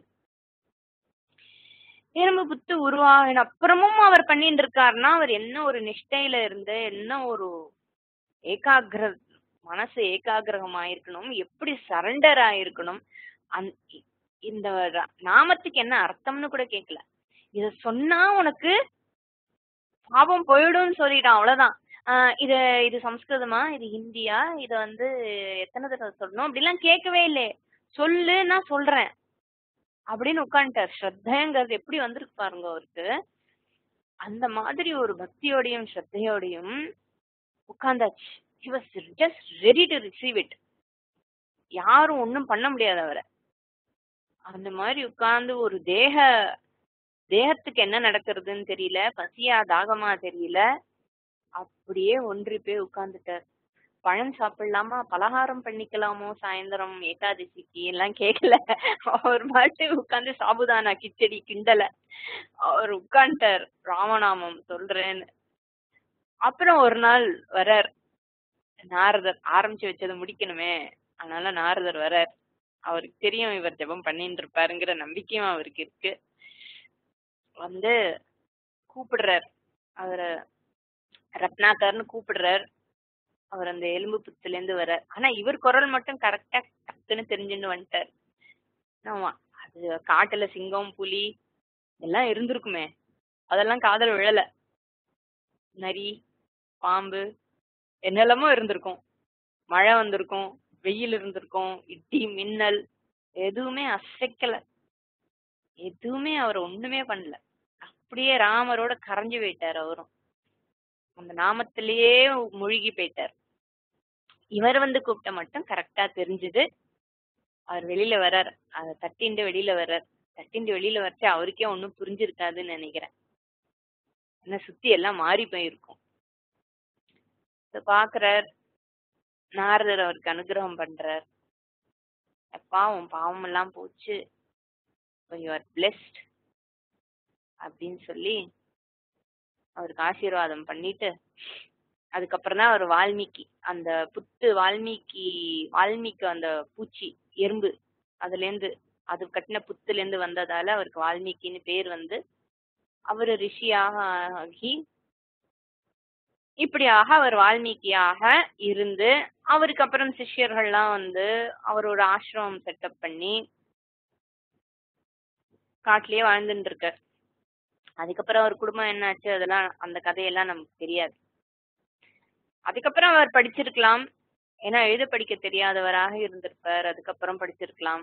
எலும்பு புத்து உருவாகின அப்புறமும் அவர் பண்ணிட்டு இருக்காருன்னா அவர் என்ன ஒரு நிஷ்டையில இருந்து என்ன ஒரு ஏகாகிர மனசு ஏகாகிரகம் ஆயிருக்கணும் எப்படி சரண்டர் ஆயிருக்கணும் அந் இ- இந்த ர- நாமத்துக்கு என்ன அர்த்தம்னு கூட கேட்கல இத சொன்னா உனக்கு பாபம் போயிடும்னு சொல்லிட்டான் அவ்வளவுதான் ஆஹ் இது இது சம்ஸ்கிருதமா இது ஹிந்தியா இத வந்து எத்தனை தடவை சொல்லணும் அப்படிலாம் கேட்கவே இல்லையே சொல்லு நான் சொல்றேன் அப்படின்னு உட்காந்துட்டார் ஸ்ரத்தைங்கிறது எப்படி வந்திருக்கு பாருங்க அவருக்கு அந்த மாதிரி ஒரு பக்தியோடையும் ஸ்ரத்தையோடையும் உட்கார்ந்தாச்சு he was just ready to receive it யாரும் ஒண்ணும் பண்ண முடியாது அவரை அந்த மாதிரி உட்கார்ந்து ஒரு தேக தேகத்துக்கு என்ன நடக்கிறதுன்னு தெரியல பசியா தாகமா தெரியல அப்படியே ஒன்றி போய் உட்கார்ந்துட்டார் பழம் சாப்பிடலாமா பலகாரம் பண்ணிக்கலாமோ சாயந்தரம் ஏகாதசிக்கு எல்லாம் கேட்கல அவர் பாட்டு உட்கார்ந்து சாபுதானா கிச்சடி கிண்டல அவர் உட்கார்ந்துட்டார் ராமநாமம் சொல்றேன்னு அப்புறம் ஒரு நாள் வரார் நாரதர் ஆரம்பிச்சு வச்சதை முடிக்கணுமே அதனால நாரதர் வரார் அவருக்கு தெரியும் இவர் ஜெபம் பண்ணிட்டு இருப்பாருங்கிற நம்பிக்கையும் அவருக்கு இருக்கு வந்து கூப்பிடுறார் அவரை ரத்னாகர்னு கூப்பிடுறார் அவர் அந்த எலும்பு புத்துல இருந்து வர்றார் ஆனா இவர் குரல் மட்டும் கரெக்டா டக்குன்னு தெரிஞ்சுன்னு வந்துட்டார் ஆமா அது காட்டுல சிங்கம் புலி எல்லாம் இருந்திருக்குமே அதெல்லாம் காதல் விழல நரி பாம்பு என்னெல்லாமோ இருந்திருக்கும் மழை வந்திருக்கும் வெயில் இருந்திருக்கும் இடி மின்னல் எதுவுமே அசைக்கல எதுவுமே அவர் ஒண்ணுமே பண்ணல அப்படியே ராமரோட கரைஞ்சு போயிட்டார் அவரும் அந்த நாமத்திலேயே மூழ்கி போயிட்டார் இவர் வந்து கூப்பிட்ட மட்டும் கரெக்டா தெரிஞ்சுது அவர் வெளியில வர்றார் அதை தட்டிண்டு வெளியில வர்றார் தட்டிண்டு வெளியில வச்சு அவருக்கே ஒன்றும் புரிஞ்சிருக்காதுன்னு நினைக்கிறேன் ஏன்னா சுத்தி எல்லாம் மாறி போயிருக்கும் இத பாக்குறார் நாரதர் அவருக்கு அனுகிரகம் பண்றார் அப்பா உன் பாவம் எல்லாம் போச்சு யூ ஆர் பிளெஸ்ட் அப்படின்னு சொல்லி அவருக்கு ஆசீர்வாதம் பண்ணிட்டு அதுக்கப்புறம் தான் அவர் வால்மீகி அந்த புத்து வால்மீகி வால்மீகி அந்த பூச்சி எறும்பு அதுல இருந்து அது கட்டின புத்துல இருந்து வந்ததால அவருக்கு வால்மீகின்னு பேர் வந்து அவர் ரிஷியாக ஆகி இப்படியாக அவர் வால்மீகியாக இருந்து அவருக்கு அப்புறம் சிஷ்யர்கள்லாம் வந்து அவரோட ஆசிரமம் செட்டப் பண்ணி காட்டிலேயே வாழ்ந்துட்டு இருக்கார் அதுக்கப்புறம் அவர் குடும்பம் என்னாச்சு அதெல்லாம் அந்த கதையெல்லாம் நமக்கு தெரியாது அதுக்கப்புறம் அவர் படிச்சிருக்கலாம் ஏன்னா எழுத படிக்க தெரியாதவராக இருந்திருப்பார் அதுக்கப்புறம் படிச்சிருக்கலாம்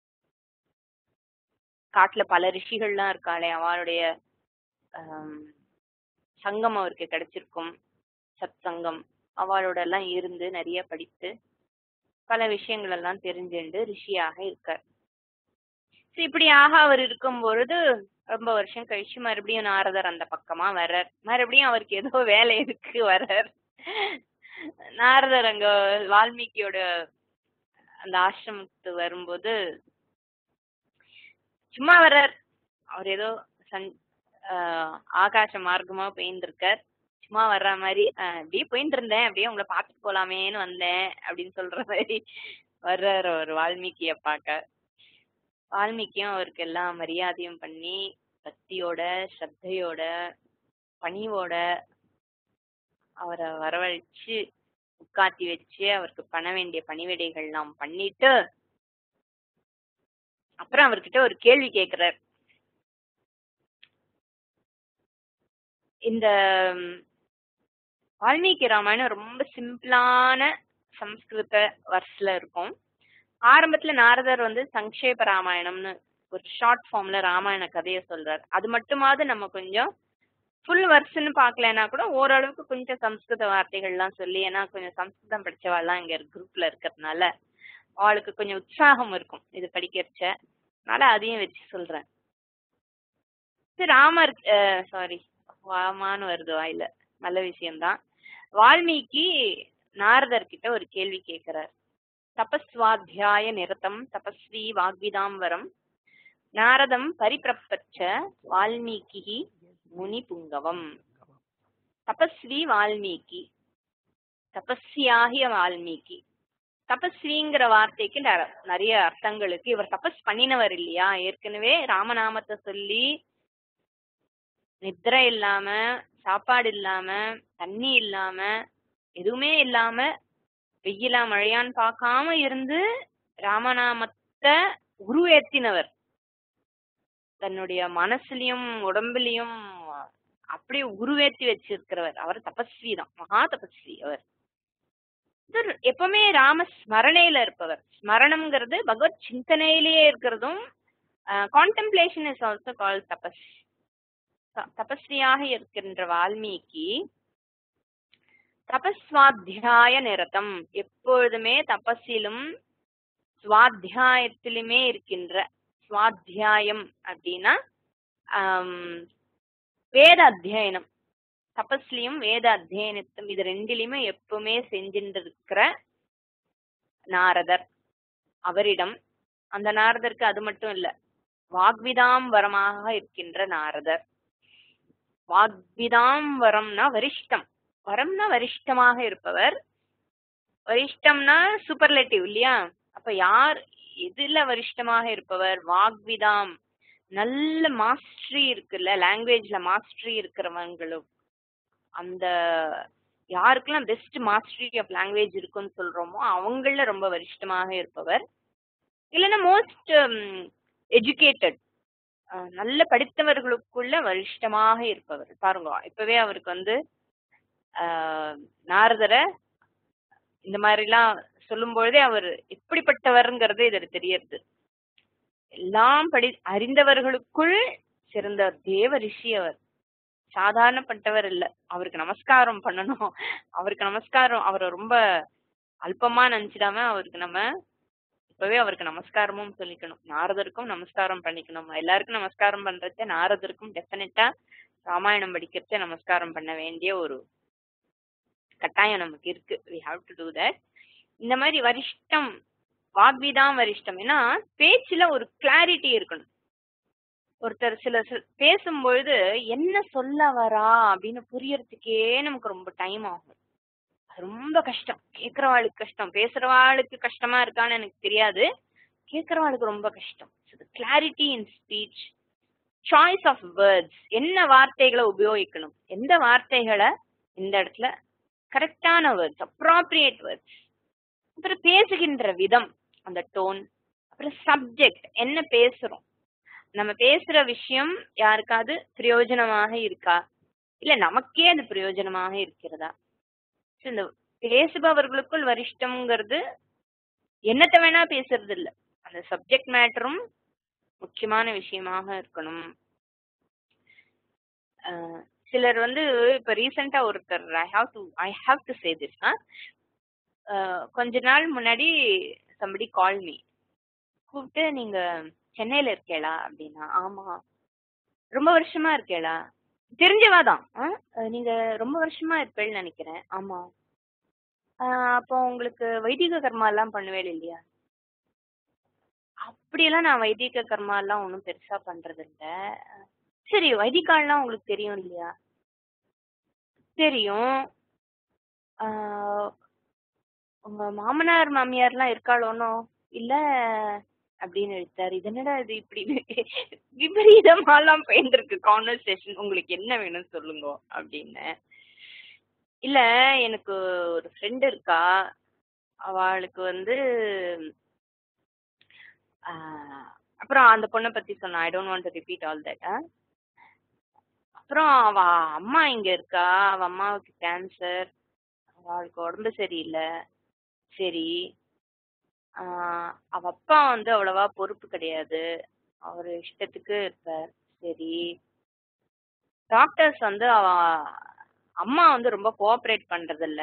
காட்டுல பல ரிஷிகள்லாம் இருக்காளே அவளுடைய ஆம், சங்கம் அவருக்கு கிடைச்சிருக்கும் சத் சங்கம் அவளோட எல்லாம் இருந்து நிறைய படித்து பல விஷயங்கள் எல்லாம் தெரிஞ்சுண்டு ரிஷியாக இருக்கார் So, இப்படியாக அவர் இருக்கும் பொழுது ரொம்ப வருஷம் கழிச்சு மறுபடியும் நாரதர் அந்த பக்கமா வர்றார் மறுபடியும் அவருக்கு ஏதோ வேலை இருக்கு வர்றார் நாரதர் அங்க வால்மீகியோட அந்த ஆசிரமத்துக்கு வரும்போது சும்மா வர்றார் அவர் ஏதோ சன் ஆஹ் ஆகாச மார்க்கமா போயிருந்திருக்கார் சும்மா வர்ற மாதிரி ஆஹ் அப்படியே போயிட்டு இருந்தேன் அப்படியே உங்களை பார்த்துட்டு போலாமேன்னு வந்தேன் அப்படின்னு சொல்ற மாதிரி வர்றாரு அவர் வால்மீகிய பார்க்க வால்மீகியும் அவருக்கு எல்லா மரியாதையும் பண்ணி பக்தியோட ஸ்ரத்தையோட பணிவோட அவரை வரவழைச்சு உட்காத்தி வச்சு அவருக்கு பண்ண வேண்டிய பணிவிடைகள் எல்லாம் பண்ணிட்டு அப்புறம் அவர்கிட்ட ஒரு கேள்வி கேக்குறார் இந்த ம், வால்மீகி ராமாயணம் ரொம்ப சிம்பிளான சம்ஸ்கிருத வர்ஸ்ல இருக்கும் ஆரம்பத்துல நாரதர் வந்து சங்கேப ராமாயணம்னு ஒரு ஷார்ட் ஃபார்ம்ல ராமாயண கதையை சொல்றார் அது மட்டுமாவது நம்ம கொஞ்சம் ஃபுல் வர்ஸ்ன்னு பார்க்கலன்னா கூட ஓரளவுக்கு கொஞ்சம் சம்ஸ்கிருத வார்த்தைகள்லாம் சொல்லி ஏன்னா கொஞ்சம் சம்ஸ்கிருதம் படிச்சவாள்லாம் இங்க குரூப்ல இருக்கிறதுனால அவளுக்கு கொஞ்சம் உற்சாகம் இருக்கும் இது படிக்கிறச்ச அதனால அதையும் வச்சு சொல்றேன் இது ராமர் சாரி வாமான்னு வருது வாயில நல்ல விஷயம்தான் வால்மீகி நாரதர் கிட்ட ஒரு கேள்வி கேட்கிறார் தபஸ்வாத்தியாய நிரதம் தபஸ்வி வாக்விதாம்பரம் நாரதம் பரிப்பிரப்பச்ச வால்மீகி முனி புங்கவம் தபஸ்வி வால்மீகி தபஸ்வியாகிய வால்மீகி தபஸ்விங்கிற வார்த்தைக்கு நெ- நிறைய அர்த்தங்களுக்கு இவர் தபஸ் பண்ணினவர் இல்லையா ஏற்கனவே ராமநாமத்தை சொல்லி நித்திரை இல்லாம சாப்பாடு இல்லாம தண்ணி இல்லாம எதுவுமே இல்லாம வெயிலா மழையான்னு பார்க்காம இருந்து ராமநாமத்தை உருவேத்தினவர் தன்னுடைய மனசுலயும் உடம்புலயும் அப்படியே உருவேத்தி வச்சிருக்கிறவர் அவர் தபஸ்வி தான் மகா தபஸ்வி அவர் இது எப்பவுமே ராம ஸ்மரணையில இருப்பவர் ஸ்மரணம்ங்கிறது பகவத் சிந்தனையிலேயே இருக்கிறதும் கான்டெம்ப்ளேஷன் இஸ் ஆல்சோ கால் தபஸ் த- தபஸ்வியாக இருக்கின்ற வால்மீகி தபஸ்வாத்தியாய நிரதம் எப்பொழுதுமே தபஸிலும் சுவாத்தியாயத்திலுமே இருக்கின்ற சுவாத்தியாயம் அப்படின்னா ஆம், வேத அத்தியனம் தபஸ்லயும் வேத அத்தியனத்தும் இது ரெண்டிலுமே எப்பவுமே செஞ்சுட்டு இருக்கிற நாரதர் அவரிடம் அந்த நாரதருக்கு அது மட்டும் இல்ல வாக்விதாம்பரமாக இருக்கின்ற நாரதர் வாக்விதாம்பரம்னா வரிஷ்டம் வரம்னா வரிஷ்டமாக இருப்பவர் வரிஷ்டம்னா சூப்பர்லேட்டிவ் இல்லையா அப்ப யார் எதுல வரிஷ்டமாக இருப்பவர் வாக்விதாம் நல்ல மாஸ்டரி இருக்குல்ல லாங்குவேஜ்ல மாஸ்டரி இருக்கிறவங்களும் அந்த யாருக்கெல்லாம் பெஸ்ட் மாஸ்டரி ஆஃப் லாங்குவேஜ் இருக்குன்னு சொல்றோமோ அவங்கள ரொம்ப வரிஷ்டமாக இருப்பவர் இல்லைன்னா மோஸ்ட் எஜுகேட்டட் நல்ல படித்தவர்களுக்குள்ள வரிஷ்டமாக இருப்பவர் பாருங்க இப்பவே அவருக்கு வந்து ஆஹ், நாரதரை இந்த மாதிரிலாம் சொல்லும் பொழுதே அவர் எப்படிப்பட்டவர்ங்கிறது இதுல தெரியறது எல்லாம் படி அறிந்தவர்களுக்குள் சிறந்த தேவ ரிஷி அவர் சாதாரணப்பட்டவர் இல்ல அவருக்கு நமஸ்காரம் பண்ணணும் அவருக்கு நமஸ்காரம் அவரை ரொம்ப அல்பமா நினைச்சிடாம அவருக்கு நம்ம இப்பவே அவருக்கு நமஸ்காரமும் சொல்லிக்கணும் நாரதருக்கும் நமஸ்காரம் பண்ணிக்கணும் எல்லாருக்கும் நமஸ்காரம் பண்றத நாரதருக்கும் டெஃபினட்டா ராமாயணம் படிக்கிறத நமஸ்காரம் பண்ண வேண்டிய ஒரு கட்டாயம் நமக்கு இருக்கு we have to do that இந்த மாதிரி வரிஷ்டம் வாக்விதான் வரிஷ்டம் ஏன்னா பேச்சுல ஒரு கிளாரிட்டி இருக்கணும் ஒருத்தர் சில சில- பேசும்பொழுது என்ன சொல்ல வரா அப்படின்னு புரியறதுக்கே நமக்கு ரொம்ப டைம் ஆகும் அது ரொம்ப கஷ்டம் கேக்குறவாளுக்கு கஷ்டம் பேசுறவாளுக்கு கஷ்டமா இருக்கான்னு எனக்கு தெரியாது கேக்குறவாளுக்கு ரொம்ப கஷ்டம் clarity in speech choice of words என்ன வார்த்தைகளை உபயோகிக்கணும் எந்த வார்த்தைகளை இந்த இடத்துல கரெக்டான வேர்ட்ஸ் அப்ராப்ரியேட் வேர்ட்ஸ் அப்புறம் பேசுகின்ற விதம் அந்த டோன் அப்புறம் சப்ஜெக்ட் என்ன பேசுறோம் நம்ம பேசுற விஷயம் யாருக்காவது பிரயோஜனமாக இருக்கா இல்ல நமக்கே அது பிரயோஜனமாக இருக்கிறதா So, இந்த பேசுபவர்களுக்குள் வரிஷ்டம்ங்கிறது என்னத்த வேணா பேசுறது இல்ல அந்த சப்ஜெக்ட் மேட்டரும் முக்கியமான விஷயமாக இருக்கணும் அஹ் சிலர் வந்து இப்ப ரீசெண்டா ஒருத்தர் I have to I have to say this கொஞ்ச நாள் முன்னாடி சம்படி கால் மீ கூப்பிட்டு நீங்க சென்னையில இருக்கேளா அப்படின்னா ஆமா ரொம்ப வருஷமா இருக்கேளா தெரிஞ்சவா தான் நீங்க ரொம்ப வருஷமா இருப்பேன்னு நினைக்கிறேன் ஆமா ஆஹ் அப்போ உங்களுக்கு வைதிக கர்மா எல்லாம் பண்ணுவே இல்லையா அப்படியெல்லாம் நான் வைதிக கர்மா எல்லாம் ஒன்றும் பெருசா பண்றது இல்ல சரி வைதிகால்லாம் உங்களுக்கு தெரியும் இல்லையா தெரியும் ஆஹ் உங்க மாமனார் மாமியார்லாம் இருக்காளோனோ இல்ல அப்படின்னு எடுத்தாரு இது என்னடா இது இப்படி விபரீதமாலாம் போயிருக்கு கான்வர்சேஷன் உங்களுக்கு என்ன வேணும் சொல்லுங்க அப்படின்னு இல்ல எனக்கு ஒரு ஃப்ரெண்ட் இருக்கா அவளுக்கு வந்து ஆஹ் அப்புறம் அந்த பொண்ணை பத்தி சொன்னா I don't want to repeat all that அப்புறம் அவ அம்மா இங்க இருக்கா அவ அம்மாவுக்கு கேன்சர் அவளுக்கு உடம்பு சரியில்லை சரி ஆஹ் அவ அப்பா வந்து அவ்வளவா பொறுப்பு கிடையாது அவர் இஷ்டத்துக்கு இருப்பார் சரி டாக்டர்ஸ் வந்து அவ அம்மா வந்து ரொம்ப கோஆப்ரேட் பண்றது இல்ல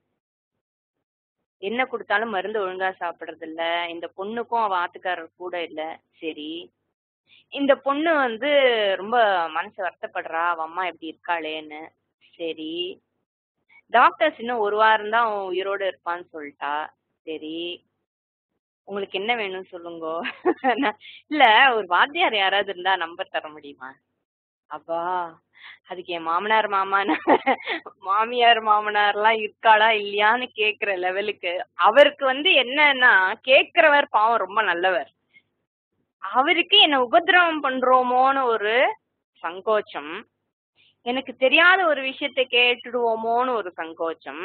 என்ன கொடுத்தாலும் மருந்து ஒழுங்கா சாப்பிடுறது இல்ல இந்த பொண்ணுக்கும் அவ ஆத்துக்காரர் கூட இல்ல சரி இந்த பொண்ணு வந்து ரொம்ப மனசு வருத்தப்படுறா அவ அம்மா எப்படி இருக்காளேன்னு சரி டாக்டர்ஸ் இன்னும் ஒரு வாரம் தான் அவன் உயிரோட இருப்பான்னு சொல்லிட்டா சரி உங்களுக்கு என்ன வேணும் சொல்லுங்க நான், இல்ல ஒரு வாத்தியார் யாராவது இருந்தா நம்பர் தர முடியுமா அப்பா அதுக்கு என் மாமனார் மாமான மாமியார் மாமனார்லாம் இருக்காளா இல்லையான்னு கேக்குற லெவலுக்கு அவருக்கு வந்து என்னன்னா கேக்குறவர் பாவம் ரொம்ப நல்லவர் அவருக்கு என்ன உபத்திரவம் பண்றோமோன்னு ஒரு சங்கோச்சம் எனக்கு தெரியாத ஒரு விஷயத்தை கேட்டுடுவோமோன்னு ஒரு சங்கோச்சம்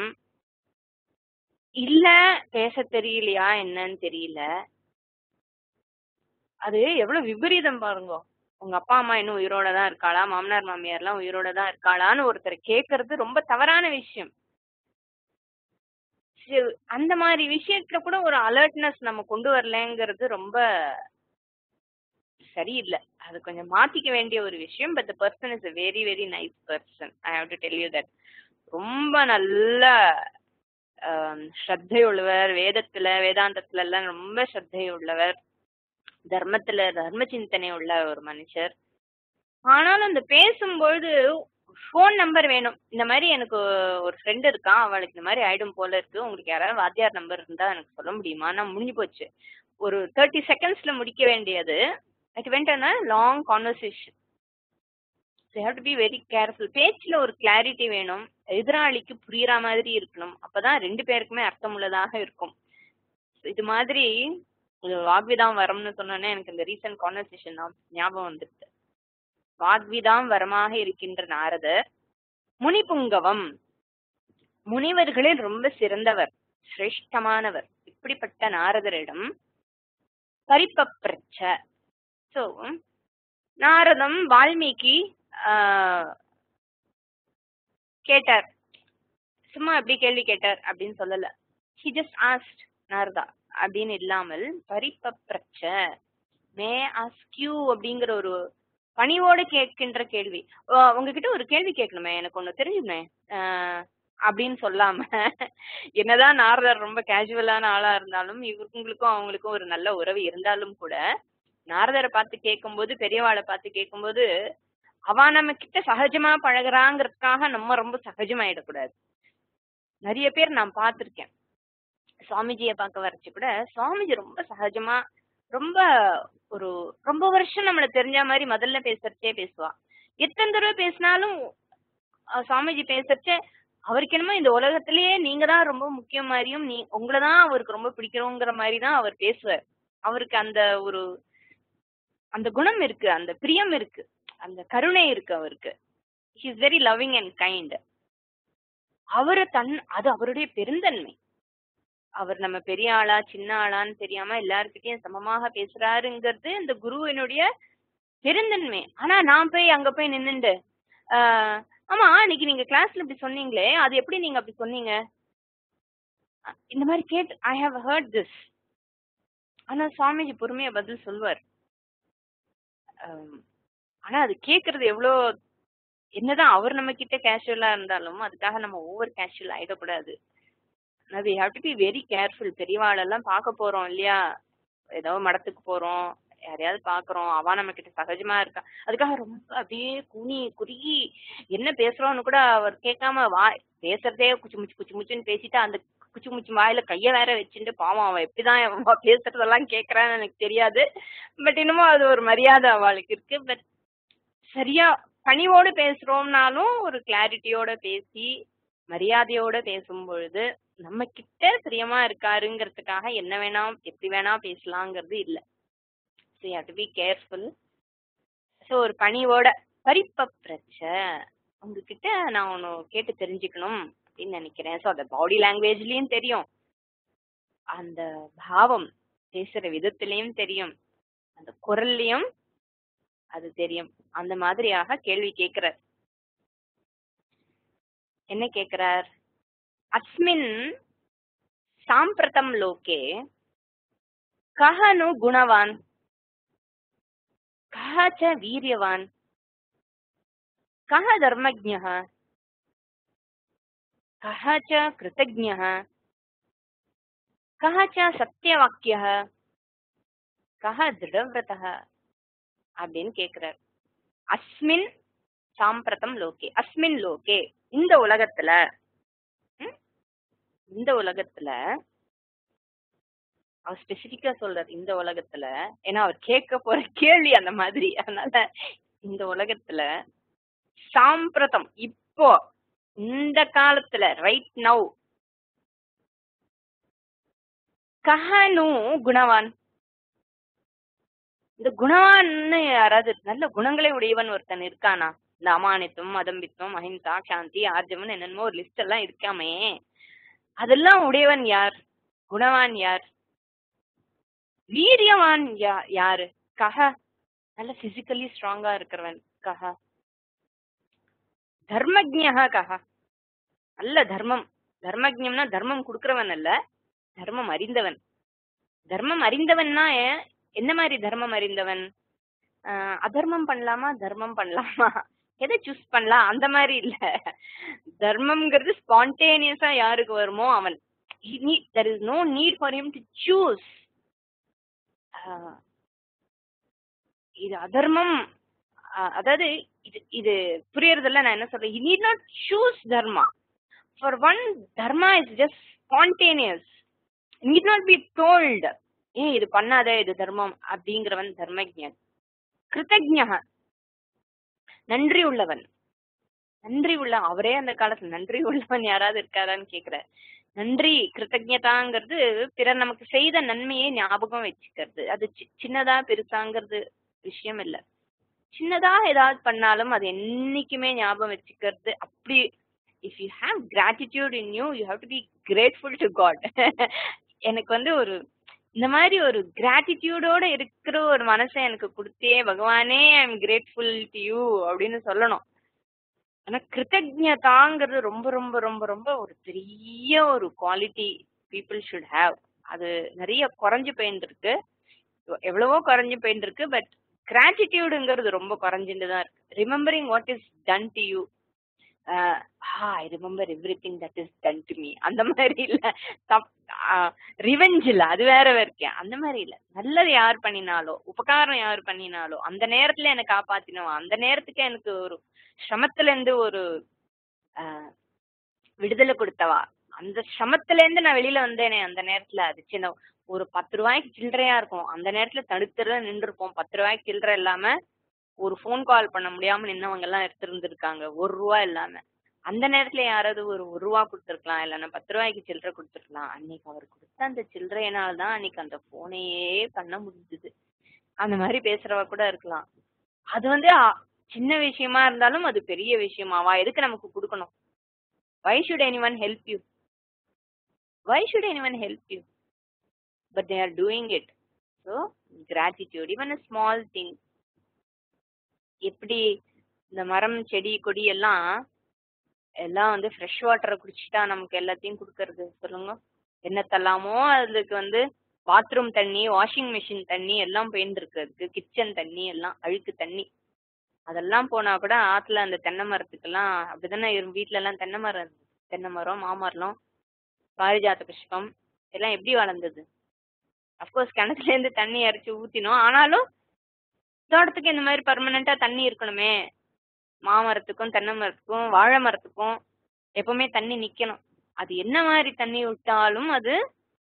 இல்ல பேச தெரியலையா என்னன்னு தெரியல அது எவ்வளவு விபரீதம் பாருங்க உங்க அப்பா அம்மா இன்னும் உயிரோட தான் இருக்காளா மாமனார் மாமியார்லாம் உயிரோட தான் இருக்காளான்னு ஒருத்தர் கேக்குறது ரொம்ப தவறான விஷயம் சரி, அந்த மாதிரி விஷயத்துல கூட ஒரு அலர்ட்னஸ் நம்ம கொண்டு வரலங்கிறது ரொம்ப சரியில்லை அது கொஞ்சம் மாத்திக்க வேண்டிய ஒரு விஷயம் but the person is a very very nice person I have to tell you that ரொம்ப நல்ல ஆம், ஸ்ரத்தை உள்ளவர் வேதத்துல வேதாந்தத்துல எல்லாம் ரொம்ப ஸ்ரத்தை உள்ளவர் தர்மத்துல தர்ம சிந்தனை உள்ள ஒரு மனுஷர் ஆனாலும் அந்த பேசும்பொழுது ஃபோன் நம்பர் வேணும் இந்த மாதிரி எனக்கு ஒரு ஃப்ரெண்ட் இருக்கான் அவளுக்கு இந்த மாதிரி ஆயிடும் போல இருக்கு உங்களுக்கு யாராவது வாத்தியார் நம்பர் இருந்தா எனக்கு சொல்ல முடியுமா நான் முடிஞ்சு போச்சு ஒரு தேர்ட்டி செகண்ட்ஸ்ல முடிக்க வேண்டியது it went a long conversation you have to be very careful பேச்சில் ஒரு கிளாரிட்டி வேணும் எதிராளிக்கு புரியுற மாதிரி இருக்கணும் அப்பதான் ரெண்டு பேருக்குமே அர்த்தமுள்ளதாக இருக்கும் So, இது மாதிரி இது வாக்விதாம் வரம்னு சொன்னோன்னே எனக்கு இந்த ரீசன்ட் கான்வர்சேஷன் ஞாபகம் வந்துருது வாக்விதாம் வரமாக இருக்கின்ற நாரதர் முனிபுங்கவம் முனிவர்களில் ரொம்ப சிறந்தவர் சிரேஷ்டமானவர் இப்படிப்பட்ட நாரதரிடம் பரிப்பப்ரச்ச சோ நாரதம் வால்மீகி ஆஹ், கேட்டார் சும்மா எப்படி கேள்வி கேட்டார் அப்படின்னு சொல்லல ஹி ஜஸ்ட் ஆஸ்ட் நாரதா அப்படின்னு இல்லாமல் பரிப்பப்ரச்ச மே ஆஸ்க் யூ அப்படிங்கிற ஒரு பணிவோட கேட்கின்ற கேள்வி அஹ் உங்ககிட்ட ஒரு கேள்வி கேட்கணுமே எனக்கு ஒண்ணு தெரியுமே அஹ் அப்படின்னு சொல்லாம என்னதான் நாரதர் ரொம்ப கேஷுவலான ஆளா இருந்தாலும் இவங்களுக்கும் அவங்களுக்கும் ஒரு நல்ல உறவு இருந்தாலும் கூட நாரதரை பார்த்து கேட்கும்போது பெரியவாளை பார்த்து கேட்கும்போது அவ நம்ம கிட்ட சகஜமா பழகுறாங்கிறதுக்காக நம்ம ரொம்ப சகஜமாயிடக்கூடாது நிறைய பேர் நான் பார்த்திருக்கேன் சுவாமிஜியை பார்க்க வரைச்சு கூட சுவாமிஜி ரொம்ப சகஜமா ரொம்ப ஒரு ரொம்ப வருஷம் நம்மள தெரிஞ்ச மாதிரி முதல்ல பேசுறச்சே பேசுவா எத்தனை தடவை பேசினாலும் அஹ், சுவாமிஜி பேசுறச்சே அவருக்கு என்னமோ இந்த உலகத்திலேயே நீங்க தான் ரொம்ப முக்கியம் மாதிரியும் நீ உங்களை தான் அவருக்கு ரொம்ப பிடிக்கிறோங்கிற மாதிரி தான் அவர் பேசுவார் அவருக்கு அந்த ஒரு அந்த குணம் இருக்கு அந்த பிரியம் இருக்கு அந்த கருணை இருக்கு அவருக்கு he is very loving and kind அவரு தன் அது அவருடைய பெருந்தன்மை அவர் நம்ம பெரிய ஆளா சின்ன ஆளான்னு தெரியாம எல்லார்கிட்டயும் சமமாக பேசுறாருங்கிறது இந்த குருவினுடைய பெருந்தன்மை ஆனா நான் போய் அங்க போய் நின்னுண்டு ஆஹ் ஆமா இன்னைக்கு நீங்க கிளாஸ்ல இப்படி சொன்னீங்களே அது எப்படி நீங்க அப்படி சொன்னீங்க அஹ் இந்த மாதிரி கேட்டு ஐ ஹாவ் ஹர்ட் திஸ் ஆனா சுவாமிஜி பொறுமையா பதில் சொல்வார் ஆம், ஆனா அது கேக்குறது எவ்வளோ என்னதான் அவர் நம்ம கிட்ட கேஷுவலா இருந்தாலும் அதுக்காக நம்ம ஓவர் கேஷுவல் ஆயிடக்கூடாது we have to be very careful பெரியவாளெல்லாம் பார்க்க போறோம் இல்லையா ஏதோ மடத்துக்கு போறோம் யாரையாவது பாக்குறோம் அவ நம்ம கிட்ட சகஜமா இருக்கா அதுக்காக ரொம்ப அப்படியே குனி குறுகி என்ன பேசுறோம்னு கூட அவர் கேட்காம வாய் பேசுறதே குச்சி முச்சு குச்சி முச்சுன்னு பேசிட்டு அந்த குச்சி முச்சு வாயில கைய வேற வச்சுட்டு பாவம் அவன் எப்படிதான் அவன் பேசுறதெல்லாம் கேக்குறான்னு எனக்கு தெரியாது பட் இன்னமும் அது ஒரு மரியாதை அவளுக்கு இருக்கு பட் சரியா பணிவோடு பேசுறோம்னாலும் ஒரு கிளாரிட்டியோட பேசி மரியாதையோட பேசும் பொழுது நம்ம கிட்ட பிரியமா இருக்காருங்கிறதுக்காக என்ன வேணா எப்படி வேணா பேசலாங்கிறது இல்ல so to be careful so ஒரு பணிவோட பரிப்பப்ரச்ச உங்ககிட்ட நான் ஒன்று கேட்டு தெரிஞ்சுக்கணும் அப்படின்னு நினைக்கிறேன் ஸோ அந்த பாடி லாங்குவேஜ்லயும் தெரியும் அந்த பாவம் பேசுற விதத்திலையும் தெரியும் அந்த குரல்லையும் அது தெரியும் அந்த மாதிரியாக கேள்வி கேட்கிறார் என்ன கேட்கிறார் அஸ்மின் சாம்பிரதம் லோகே கஹ நு குணவான் கஹ ச வீரியவான் கஹ தர்மஜ்ஞः கஹ ச கிருதஜ்ஞः கஹ ச சத்தியவாக்கியः கஹ திருடவிரதः அப்படின்னு கேக்குறார் அஸ்மின் சாம்பிரதம் லோகே அஸ்மின் லோகே இந்த உலகத்துல ம்? இந்த உலகத்துல அவர் ஸ்பெசிபிக்கா சொல்றார் இந்த உலகத்துல ஏன்னா அவர் கேட்க போற கேள்வி அந்த மாதிரி அதனால இந்த உலகத்துல சாம்பிரதம் இப்போ இந்த காலத்துல ரைட் நவ் கஹனு குணவான் இந்த குணவான்னு யாராவது நல்ல குணங்களை உடையவன் ஒருத்தன் இருக்கானா இந்த அமானித்துவம் அதம்பித்துவம் அஹிம்சா சாந்தி ஆர்ஜவன் என்னென்னமோ ஒரு லிஸ்ட் எல்லாம் இருக்காமே அதெல்லாம் உடையவன் யார் குணவான் யார் வீரியவான் யா யாரு கஹ நல்ல பிசிக்கலி ஸ்ட்ராங்கா இருக்கிறவன் கஹ தர்மஜ்ஞா கஹ நல்ல தர்மம் தர்மஜ்ஞம்னா தர்மம் கொடுக்கறவன் அல்ல தர்மம் அறிந்தவன் தர்மம் அறிந்தவன்னா ஏன் என்ன மாதிரி தர்மம் அறிந்தவன் ஆஹ் அதர்மம் பண்ணலாமா தர்மம் பண்ணலாமா எதை சூஸ் பண்ணலாம் அந்த மாதிரி இல்ல தர்மம்ங்கிறது ஸ்பான்டேனியஸா யாருக்கு வருமோ அவன் there is no need for him to choose இது அதர்மம் ஆஹ் அதாவது இது இது புரியறதில்ல நான் என்ன சொல்றேன் you need not choose dharma for one dharma is just spontaneous need not be told ஏன் இது பண்ணாத இது தர்மம் அப்படிங்கிறவன் தர்மஜன் கிருத்தஜ்ஞ நன்றி உள்ளவன் நன்றி உள்ள அவரே அந்த காலத்துல நன்றி உள்ளவன் யாராவது இருக்காரான்னு கேக்குற நன்றி கிருத்தஜதாங்கிறது பிறர் நமக்கு செய்த நன்மையை ஞாபகம் வச்சுக்கிறது அது சி- சின்னதா பெருசாங்கிறது விஷயம் இல்ல சின்னதா ஏதாவது பண்ணாலும் அது என்னைக்குமே ஞாபகம் வச்சுக்கிறது அப்படி if you have gratitude in you you have to be grateful to God எனக்கு வந்து ஒரு இந்த மாதிரி ஒரு கிராட்டிடியூடோட இருக்கிற ஒரு மனசை எனக்கு கொடுத்தே பகவானே I am grateful to you அப்படின்னு சொல்லணும் ஆனா கிருத்தஜதாங்கிறது ரொம்ப ரொம்ப ரொம்ப ரொம்ப ஒரு பெரிய ஒரு குவாலிட்டி பீப்புள் ஷுட் ஹேவ் அது நிறைய குறைஞ்சு போயிருக்கு எவ்வளவோ குறைஞ்சு போயிருக்கு பட் கிராட்டிடியூடுங்கிறது ரொம்ப குறைஞ்சுட்டு தான் இருக்கு remembering what is done to you I remember everything that is done to me அந்த மாதிரி இல்ல ரிவெஞ்ச் இல்ல அது வேற இருக்கேன் அந்த மாதிரி இல்ல நல்லது யார் பண்ணினாலோ உபகாரம் யார் பண்ணினாலோ அந்த நேரத்துல என்னை காப்பாத்தினவா அந்த நேரத்துக்கு எனக்கு ஒரு சிரமத்துல இருந்து ஒரு ஆஹ், விடுதலை கொடுத்தவா அந்த சிரமத்துல இருந்து நான் வெளியில வந்தேனே அந்த நேரத்துல அது சின்ன ஒரு பத்து ரூபாய்க்கு சில்லறையா இருக்கும் அந்த நேரத்துல தடுத்துற நின்று இருப்போம் பத்து ரூபாய்க்கு சில்லறை இல்லாம ஒரு ஃபோன் கால் பண்ண முடியாம நின்னவங்க எல்லாம் எடுத்திருந்திருக்காங்க ஒரு ரூபா இல்லாம அந்த நேரத்துல யாராவது ஒரு ஒரு ரூபா கொடுத்துருக்கலாம் இல்லைன்னா பத்து ரூபாய்க்கு சில்லறை கொடுத்துருக்கலாம் அன்னைக்கு அவர் கொடுத்த அந்த சில்லறையினால தான் அன்னைக்கு அந்த போனையே பண்ண முடிஞ்சது அந்த மாதிரி பேசுறவ கூட இருக்கலாம் அது வந்து அ- சின்ன விஷயமா இருந்தாலும் அது பெரிய விஷயமாவா எதுக்கு நமக்கு கொடுக்கணும் why should anyone help you why should anyone help you but they are doing it so gratitude even a small thing எப்படி இந்த மரம் செடி கொடி எல்லாம் எல்லாம் வந்து ஃப்ரெஷ் வாட்டரை குடிச்சிட்டா நமக்கு எல்லாத்தையும் கொடுக்கறது சொல்லுங்க என்னத்தெல்லாமோ அதுக்கு வந்து பாத்ரூம் தண்ணி வாஷிங் மிஷின் தண்ணி எல்லாம் போயின்னு அதுக்கு கிச்சன் தண்ணி எல்லாம் அழுக்கு தண்ணி அதெல்லாம் போனா கூட ஆத்துல அந்த தென்னை மரத்துக்கெல்லாம் அப்படிதானே இரு- வீட்ல எல்லாம் தென்னை மரம் இருந்தது. தென்னை மரம் மாமரம் பாரிஜாத புஷ்பம் எல்லாம் எப்படி வளர்ந்தது அஃப்கோர்ஸ் கிணத்துல இருந்து தண்ணி இறைச்சி ஊத்தினோம் ஆனாலும் தோட்டத்துக்கு இந்த மாதிரி பர்மனெண்டா தண்ணி இருக்கணுமே மாமரத்துக்கும் தென்னை மரத்துக்கும் வாழை மரத்துக்கும் எப்பவுமே தண்ணி நிக்கணும் அது என்ன மாதிரி தண்ணி விட்டாலும் அது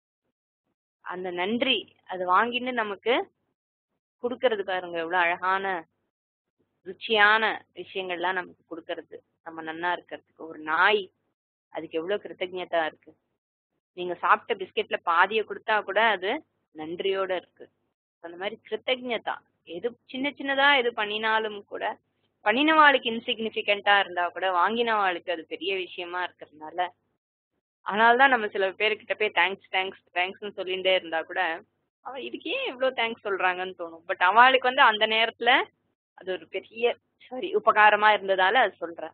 அந்த நன்றி அது வாங்கிட்டு நமக்கு கொடுக்கறது பாருங்க எவ்வளவு அழகான ருச்சியான விஷயங்கள்லாம் நமக்கு கொடுக்கறது நம்ம நன்னா இருக்கிறதுக்கு ஒரு நாய் அதுக்கு எவ்வளவு கிருத்தஜதா இருக்கு நீங்க சாப்பிட்ட பிஸ்கெட்ல பாதியை கொடுத்தா கூட அது நன்றியோட இருக்கு அந்த மாதிரி கிருத்தஜதா எது சின்ன சின்னதா எது பண்ணினாலும் கூட பண்ணினவாளுக்கு இன்சிக்னிஃபிகண்டா இருந்தா கூட வாங்கினவாளுக்கு அது பெரிய விஷயமா இருக்கிறதுனால அதனாலதான் நம்ம சில பேர்கிட்ட போய் தேங்க்ஸ் தேங்க்ஸ் தேங்க்ஸ்னு சொல்லிட்டே இருந்தா கூட அவ இதுக்கு ஏன் இவ்வளவு தேங்க்ஸ் சொல்றாங்கன்னு தோணும் பட் அவளுக்கு வந்து அந்த நேரத்துல அது ஒரு பெரிய சாரி உபகாரமா இருந்ததால அது சொல்றேன்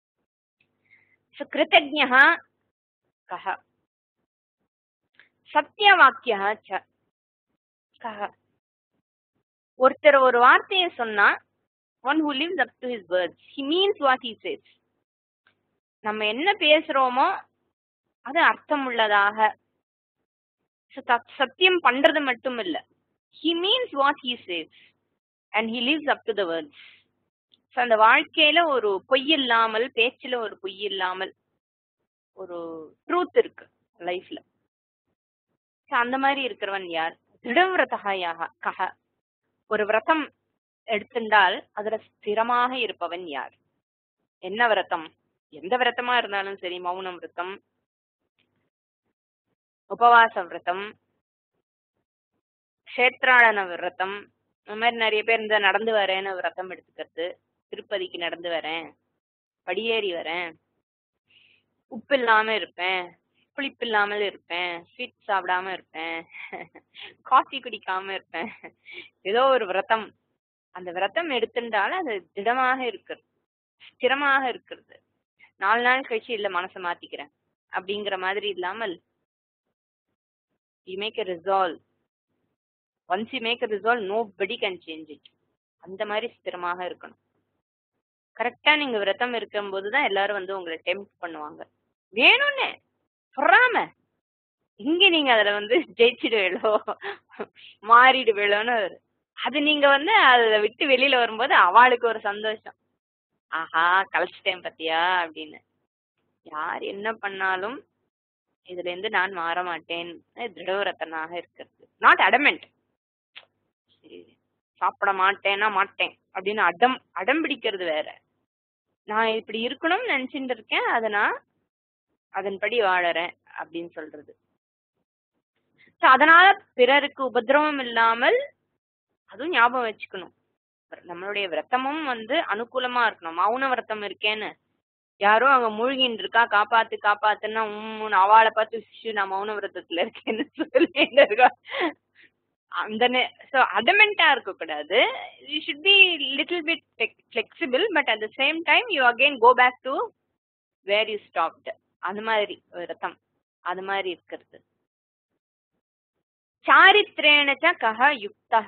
ஸோ கிருத்தஜா கஹ சத்தியவாக்கிய ச கஹ ஒருத்தர் ஒரு வார்த்தையை சொன்னா one who lives up to his words he means what he says நம்ம என்ன பேசுறோமோ அது அர்த்தம் உள்ளதாக ச- சத்- சத்தியம் பண்றது மட்டும் இல்ல he means what he says and he lives up to the words so அந்த வாழ்க்கையில ஒரு பொய் இல்லாமல் பேச்சுல ஒரு பொய் இல்லாமல் ஒரு ட்ரூத் இருக்கு லைஃப்ல ஸோ அந்த மாதிரி இருக்கிறவன் யார் திருடவிரதகாயாக கஹ ஒரு விரதம் எடுத்துண்டால் அதுல ஸ்திரமாக இருப்பவன் யார் என்ன விரதம் எந்த விரதமா இருந்தாலும் சரி மௌன விரதம் உபவாச விரதம் கஷேத்ராளன விரதம் இந்த மாதிரி நிறைய பேர் இந்த நடந்து வரேன்னு விரதம் எடுத்துக்கிறது திருப்பதிக்கு நடந்து வரேன் படியேறி வரேன் உப்பு இல்லாம இருப்பேன் புளிப்பு இல்லாமல் இருப்பேன் ஸ்வீட் சாப்பிடாம இருப்பேன் காஃபி குடிக்காம இருப்பேன் ஏதோ ஒரு விரதம் அந்த விரதம் எடுத்துட்டாலும் அது திடமாக இருக்கிறது ஸ்திரமாக இருக்கிறது நாலு நாள் கழிச்சு இல்ல மனசை மாத்திக்கிறேன் அப்படிங்கிற மாதிரி இல்லாமல் you make a resolve once you make a resolve nobody can change it அந்த மாதிரி ஸ்திரமாக இருக்கணும் கரெக்டா நீங்க விரதம் இருக்கும்போது தான் எல்லாரும் வந்து உங்களை டெம்ப் பண்ணுவாங்க வேணும்னு பொறாம இங்க நீங்க அதுல வந்து ஜெயிச்சிடுவேளோ மாறிடுவேளோன்னு வரும். அது நீங்க வந்து அதை விட்டு வெளியில வரும்போது அவளுக்கு ஒரு சந்தோஷம் ஆஹா கலைச்சிட்டேன் பத்தியா அப்படின்னு யார் என்ன பண்ணாலும் இதுல இருந்து நான் மாற மாட்டேன் திருடவரத்தனாக இருக்கிறது நாட் அடமெண்ட் சாப்பிட மாட்டேன்னா மாட்டேன் அப்படின்னு அடம் அடம் பிடிக்கிறது வேற நான் இப்படி இருக்கணும்னு நினைச்சிட்டு இருக்கேன் அதை நான் அதன்படி வாழறேன் அப்படின்னு சொல்றது So, அதனால பிறருக்கு உபதிரவம் இல்லாமல் அதுவும் ஞாபகம் வச்சுக்கணும் நம்மளுடைய விரதமும் வந்து அனுகூலமா இருக்கணும் மௌன விரதம் இருக்கேன்னு யாரோ அங்க மூழ்கின்னு இருக்கா காப்பாத்து காப்பாத்துன்னா உம் அவளை பார்த்து "ஷு, நான் மௌன விரதத்துல இருக்கேன்னு சொல்லிட்டு இருக்கா அந்த ஸோ அதமெண்டா இருக்க கூடாது you should be little bit flexible but at the same time you again go back to where you stopped அது மாதிரி விரதம் அது மாதிரி இருக்கிறது சாரித்ரேண ச கஹ யுக்தः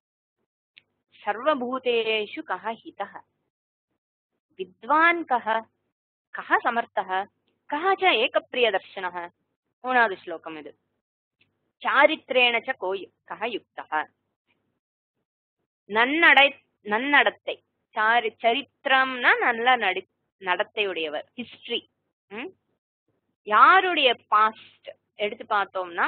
சர்வபூதேஷு கஹ ஹிதः வித்வான் கஹ கஹ சமர்த்தः கஹ ச ஏகப்பிரியதர்ஷனः மூணாவது ஸ்லோகம் இது சாரித்ரேண ச கோய் கஹ யுக்தः நன்னடை நன்னடத்தை சாரி சரித்திரம்னா நல்ல நடி நடத்தையுடையவர் ஹிஸ்டரி யாருடைய பாஸ்ட் எடுத்து பார்த்தோம்னா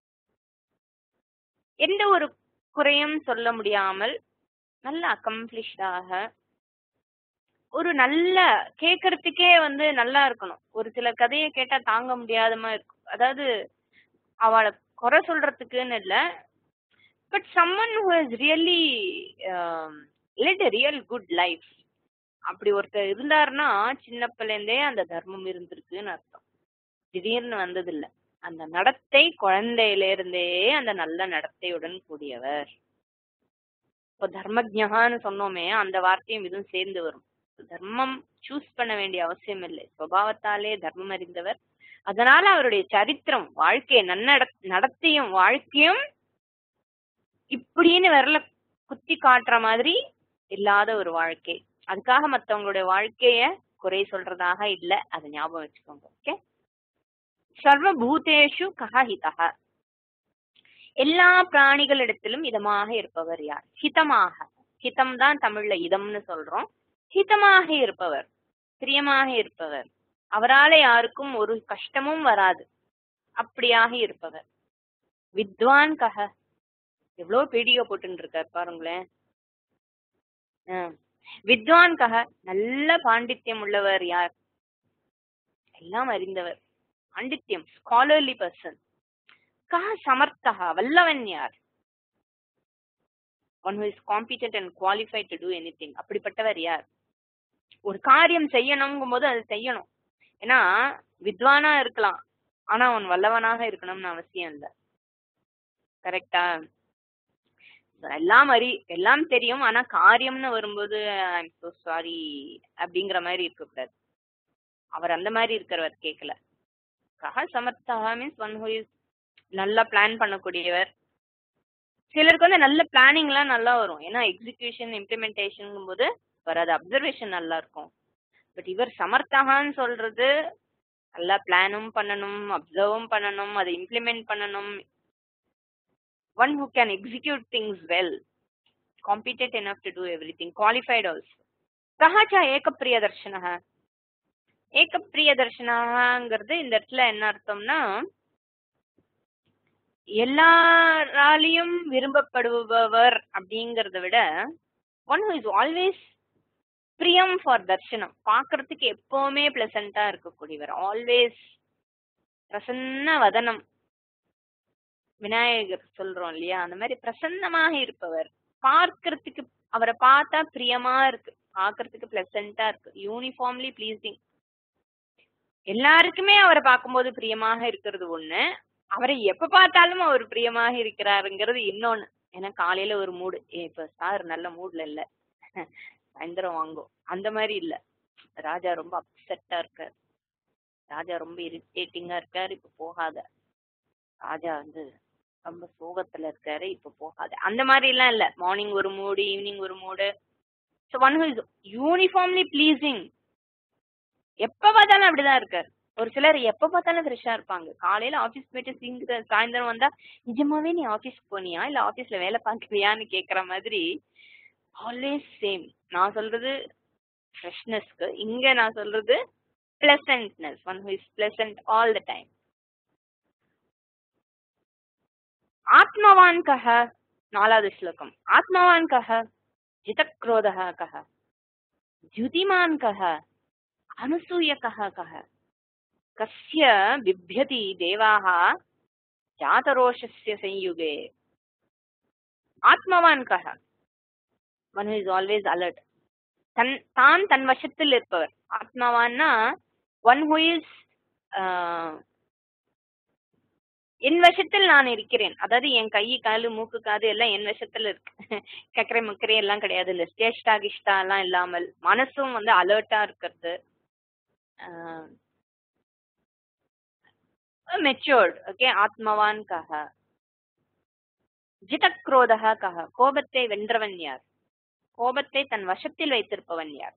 எந்த ஒரு குறையும் சொல்ல முடியாமல் நல்ல அக்கம்ப்ளிஷ்டாக ஒரு நல்ல கேட்கறதுக்கே வந்து நல்லா இருக்கணும் ஒரு சில கதையை கேட்டா தாங்க முடியாத மாதிரி இருக்கும் அதாவது அவளை குறை சொல்றதுக்குன்னு இல்ல but someone who has really lived real good life அப்படி ஒருத்தர் இருந்தாருன்னா சின்ன பிள்ளைந்தே அந்த தர்மம் இருந்திருக்குன்னு அர்த்தம் திடீர்னு வந்ததில்ல அந்த நடத்தை குழந்தையில இருந்தே அந்த நல்ல நடத்தையுடன் கூடியவர் இப்போ தர்மஜகான்னு சொன்னோமே அந்த வார்த்தையும் இதுவும் சேர்ந்து வரும் தர்மம் சூஸ் பண்ண வேண்டிய அவசியம் இல்லை சுபாவத்தாலே தர்மம் அறிந்தவர் அதனால அவருடைய சரித்திரம் வாழ்க்கை நன்னட நடத்தையும் வாழ்க்கையும் இப்படின்னு விரல குத்தி காட்டுற மாதிரி இல்லாத ஒரு வாழ்க்கை அதுக்காக மத்தவங்களுடைய வாழ்க்கைய குறை சொல்றதாக இல்ல அதை ஞாபகம் வச்சுக்கோங்க ஓகே சர்வபூதேஷு கஹிதா எல்லா பிராணிகளிடத்திலும் இதமாக இருப்பவர் யார் ஹிதமாக ஹிதம் தான் தமிழ்ல இதம்னு சொல்றோம் ஹிதமாக இருப்பவர் பிரியமாக இருப்பவர் அவரால யாருக்கும் ஒரு கஷ்டமும் வராது அப்படியாக இருப்பவர் வித்வான் கஹ எவ்வளவு பீடிகை போட்டுன்னு இருக்கார் பாருங்களேன் ஆ. வித்வான் கஹ நல்ல பாண்டித்யம் உள்ளவர் யார் எல்லாம் அறிந்தவர் பாண்டித்யம் ஸ்காலர்லி பர்சன் கஹ சமர்த்தகா வல்லவன் யார் one who is competent and qualified to do anything அப்படிப்பட்டவர் யார் ஒரு காரியம் செய்யணுங்கும் போது அது செய்யணும் ஏன்னா வித்வானா இருக்கலாம் ஆனா அவன் வல்லவனாக இருக்கணும்னு அவசியம் இல்லை கரெக்டா எல்லாம் அறி எல்லாம் தெரியும் ஆனா காரியம்னு வரும்போது ஐம் so சாரி அப்படிங்கிற மாதிரி இருக்கக்கூடாது அவர் அந்த மாதிரி இருக்கிறவர் கேட்கல கஹ சமர்த்தா மீன்ஸ் ஒன் ஹூ இஸ் நல்லா பிளான் பண்ணக்கூடியவர் சிலருக்கு வந்து நல்ல பிளானிங்லாம் நல்லா வரும் ஏன்னா எக்ஸிகியூஷன் இம்ப்ளிமெண்டேஷன் போது வராது அப்சர்வேஷன் நல்லா இருக்கும் பட் இவர் சமர்த்தகான்னு சொல்றது நல்லா பிளானும் பண்ணணும் அப்சர்வும் பண்ணணும் அதை இம்ப்ளிமெண்ட் பண்ணணும் one who can execute things well competent enough to do everything qualified also கஹாச்சா ஏகப்பிரிய தர்ஷனக ஏகப்பிரிய தர்ஷனங்கிறது இந்த இடத்துல என்ன அர்த்தம்னா எல்லாராலையும் விரும்பப்படுபவர் அப்படிங்கறத விட ஒன் ஹூ இஸ் ஆல்வேஸ் பிரியம் ஃபார் தர்ஷனம் பார்க்கறதுக்கு எப்பவுமே பிளசண்டா இருக்கக்கூடியவர் ஆல்வேஸ் பிரசன்ன வதனம் விநாயகர் சொல்றோம் இல்லையா அந்த மாதிரி பிரசன்னமாக இருப்பவர் பார்க்கறதுக்கு அவரை பார்த்தா பிரியமா இருக்கு பார்க்கறதுக்கு பிளசண்டா இருக்கு யூனிஃபார்ம்லி ப்ளீசிங் எல்லாருக்குமே அவரை பார்க்கும்போது பிரியமாக இருக்கிறது ஒண்ணு அவரை எப்ப பார்த்தாலும் அவர் பிரியமாக இருக்கிறாருங்கிறது இன்னொன்னு ஏன்னா காலையில ஒரு மூடு இப்ப சார் நல்ல மூட்ல இல்ல சாயந்தரம் வாங்கும் அந்த மாதிரி இல்ல ராஜா ரொம்ப அப்செட்டா இருக்காரு ராஜா ரொம்ப இரிட்டேட்டிங்கா இருக்காரு இப்ப போகாத ராஜா வந்து ரொம்ப சோகத்துல இருக்காரு இப்ப போகாத அந்த மாதிரி எல்லாம் இல்ல மார்னிங் ஒரு மூடு ஈவினிங் ஒரு mood so one who is uniformly pleasing எப்ப பார்த்தாலும் அப்படிதான் இருக்காரு ஒரு சிலர் எப்ப பார்த்தாலும் ஃப்ரெஷ்ஷா இருப்பாங்க காலையில ஆபீஸ் போயிட்டு சிங்க சாயந்தரம் வந்தா நிஜமாவே நீ ஆபீஸ்க்கு போனியா இல்ல ஆபீஸ்ல வேலை பார்க்கறியான்னு கேக்குற மாதிரி ஆல்வேஸ் சேம் நான் சொல்றது ஃப்ரெஷ்னஸ்க்கு இங்க நான் சொல்றது pleasantness one who is pleasant all the time ஆத்மவான் கஹ நாலாவது ஸ்லோகம் ஆத்மவான் கஹ ஜிதக்ரோதः கஹ द्युतिमान् कः अनुसूयकः कः कस्य बिभ्यति देवाः जातरोषस्य संयुगे ஆத்மவான் கஹ ஒன் இஸ் ஆல்வேஸ் அலர்ட் தன் தான் தன் வசத்தில் இருப்பவர் ஆத்மாவான்னா ஒன் ஹூ இஸ் என் வசத்தில் நான் இருக்கிறேன் அதாவது என் கை காலு மூக்கு காது எல்லாம் என் வசத்துல இருக்கு கக்கரை முக்கரை எல்லாம் கிடையாது இல்ல ஸ்டேஷ்டா கிஷ்டா எல்லாம் இல்லாமல் மனசும் வந்து அலர்ட்டா இருக்கிறது மெச்சோர்ட் ஓகே ஆத்மவான் கஹ ஜிதக்ரோதக கஹ கோபத்தை வென்றவன் யார் கோபத்தை தன் வசத்தில் வைத்திருப்பவன் யார்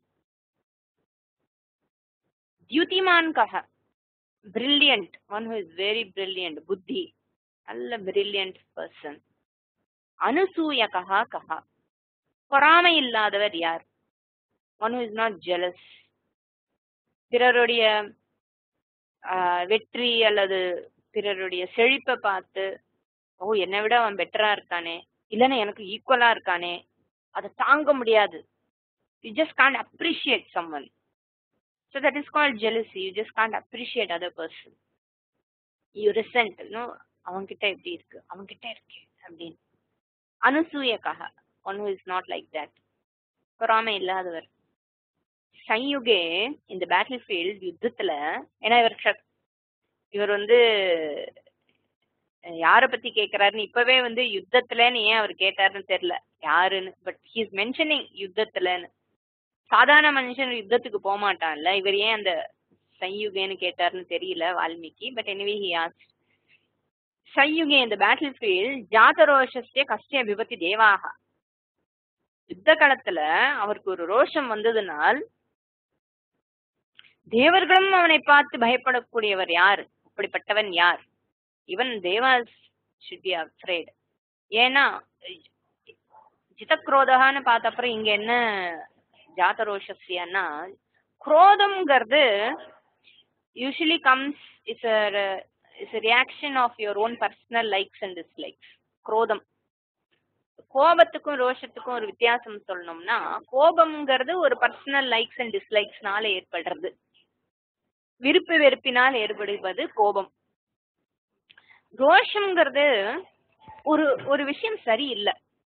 தியுதிமான் கஹ brilliant one who is very brilliant புத்தி நல்ல பிரில்லியன்ட் பர்சன் அனுசூயகா கஹா பொறாமை இல்லாதவர் யார் one who is not jealous பிறருடைய ஆஹ், வெற்றி அல்லது பிறருடைய செழிப்பை பார்த்து ஓ என்னை விட அவன் பெட்டரா இருக்கானே இல்லைன்னா எனக்கு ஈக்குவலா இருக்கானே அதை தாங்க முடியாது you just can't appreciate someone So that is called jealousy. You just can't appreciate other person. You resent, you know, அவன்கிட்ட எப்படி இருக்கு அவன்கிட்ட இருக்கு அப்படின்னு அனுசூயக்காக one who is not like that பொறாமை இல்லாதவர் சயுகே இந்த பேட்டில் ஃபீல்ட் யுத்தத்துல ஏன்னா இவர் க்ஷ- இவர் வந்து யார பத்தி கேக்குறாருன்னு இப்பவே வந்து யுத்தத்துலன்னு ஏன் அவர் கேட்டாருன்னு தெரியல யாருன்னு பட் ஹீஸ் மென்ஷனிங் யுத்தத்துலன்னு சாதாரண மனுஷன் யுத்தத்துக்கு போக மாட்டான்ல இவர் ஏன் அந்த சையுகேன்னு கேட்டாருன்னு தெரியல Valmiki but anyway he as சையுகே இந்த பேட்டில் ஃபீல்ட் ஜாதரோஷஸ்ய கஷ்ட விபத்தி தேவாக யுத்த காலத்துல அவருக்கு ஒரு ரோஷம் வந்ததுனால் தேவர்களும் அவனை பார்த்து பயப்படக்கூடியவர் யார் அப்படிப்பட்டவன் யார் இவன் தேவாஸ் should be afraid ஏன்னா ஜிதக்ரோதகான்னு பார்த்த அப்புறம் இங்க என்ன ஜாதரோஷஸ்யன்னா குரோதம்ங்கிறது usually comes is is reaction of your own personal likes and dislikes குரோதம் கோபத்துக்கும் ரோஷத்துக்கும் ஒரு வித்தியாசம் சொல்லணும்னா கோபம்ங்கிறது ஒரு பர்சனல் லைக்ஸ் அண்ட் டிஸ்லைக்ஸ்னால ஏற்படுறது விருப்பு வெறுப்பினால் ஏற்படுவது கோபம் ரோஷம்ங்கிறது ஒரு ஒரு விஷயம் சரியில்லை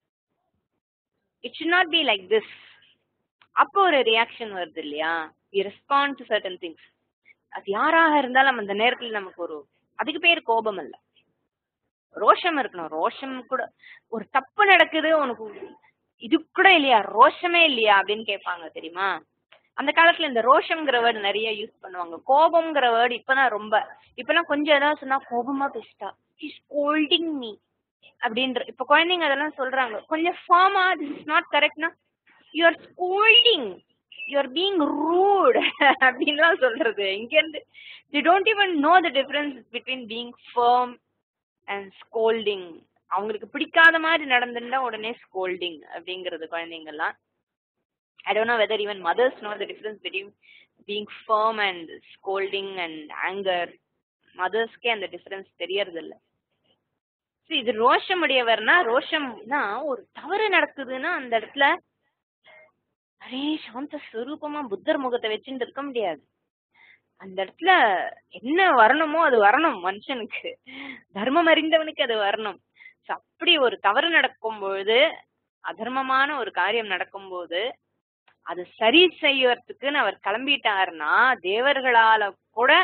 it should not be like this அப்போ ஒரு ரியாக்ஷன் வருது இல்லையா we respond to certain things அது யாராக இருந்தாலும் அந்த நேரத்துல நமக்கு ஒரு அதுக்கு பேர் கோபம் இல்ல ரோஷம் இருக்கணும் ரோஷம் கூட ஒரு தப்பு நடக்குது உனக்கு இது கூட இல்லையா ரோஷமே இல்லையா அப்படின்னு கேட்பாங்க தெரியுமா அந்த காலத்துல இந்த ரோஷம்ங்கிற வேர்டு நிறைய யூஸ் பண்ணுவாங்க கோபம்ங்கிற வேர்டு இப்பதான் ரொம்ப இப்பெல்லாம் கொஞ்சம் ஏதாவது சொன்னா கோபமா பேசிட்டா ஸ்கோல்டிங் மீ அப்படின்ற இப்ப குழந்தைங்க அதெல்லாம் சொல்றாங்க கொஞ்சம் ஃபார்மா திஸ் இஸ் நாட் கரெக்ட்னா you are scolding you are being rude அப்படின்லாம் சொல்றது இங்க இருந்து they don't even know the difference between being firm and scolding அவங்களுக்கு பிடிக்காத மாதிரி நடந்துட்டா உடனே ஸ்கோல்டிங் அப்படிங்கிறது குழந்தைங்கலாம் I don't know whether even mothers know the difference between being firm and scolding and anger மதர்ஸ்க்கே அந்த டிஃபரன்ஸ் தெரியறது இல்ல See, இது ரோஷமுடையவர்னா ரோஷம்னா ஒரு தவறு நடக்குதுன்னா அந்த இடத்துல அரே சாந்த ஸ்வரூபமா புத்தர் முகத்தை வச்சுட்டு இருக்க முடியாது அந்த இடத்துல என்ன வரணுமோ அது வரணும் மனுஷனுக்கு தர்மம் அறிந்தவனுக்கு அது வரணும் So, அப்படி ஒரு தவறு நடக்கும் பொழுது அதர்மமான ஒரு காரியம் நடக்கும்போது அது சரி செய்யறதுக்குன்னு அவர் கிளம்பிட்டாருன்னா தேவர்களால கூட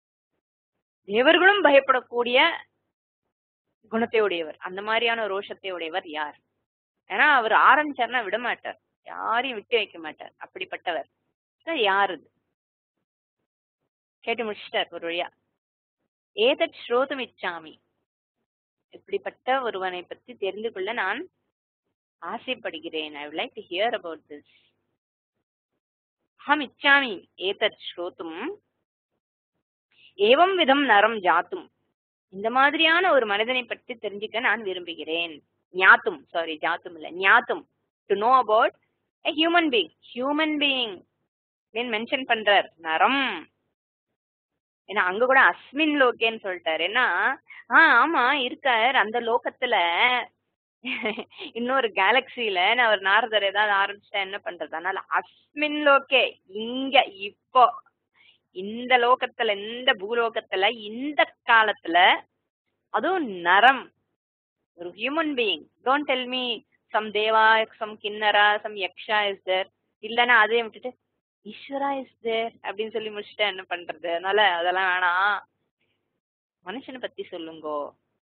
தேவர்களும் பயப்படக்கூடிய குணத்தை உடையவர் அந்த மாதிரியான ரோஷத்தை உடையவர் யார் ஏன்னா அவர் ஆரம்பிச்சார்னா விட மாட்டார் யாரையும் விட்டு வைக்க மாட்டார் அப்படிப்பட்டவர் So, யார் இது கேட்டு முடிச்சிட்டார் ஒரு வழியா ஏதத் ஸ்ரோதம் இச்சாமி இப்படிப்பட்ட ஒருவனை பத்தி தெரிந்து கொள்ள நான் ஆசைப்படுகிறேன் ஐ would like to hear about this அஹம் இச்சாமி ஏதத் ஸ்ரோத்தும் ஏவம் விதம் நரம் ஜாத்தும் இந்த மாதிரியான ஒரு மனிதனை பற்றி தெரிஞ்சுக்க நான் விரும்புகிறேன் ஞாத்தும் சாரி ஜாத்தும் இல்ல ஞாத்தும் to know about a human being human being அப்படின்னு மென்ஷன் பண்றார் நரம் ஏன்னா அங்க கூட அஸ்மின் லோகேன்னு சொல்லிட்டாரு ஏன்னா ஆ ஆமா இருக்கார் அந்த லோகத்துல இன்னொரு கேலக்சில நான் ஒரு நாரதர் ஏதாவது ஆரம்பிச்சிட்டா என்ன பண்றது அதனால அஸ்மின் லோகே இங்க இப்போ இந்த லோகத்துல இந்த பூலோகத்துல இந்த காலத்துல அதுவும் நரம் ஒரு human being don't tell me some தேவா சம் கிண்ணரா சம் யக்ஷா இஸ் தேர் இல்லைன்னா அதையும் விட்டுட்டு ஈஸ்வரா இஸ் தேர் அப்படின்னு சொல்லி முடிச்சுட்டா என்ன பண்றது அதனால அதெல்லாம் வேணாம் மனுஷனை பத்தி சொல்லுங்கோ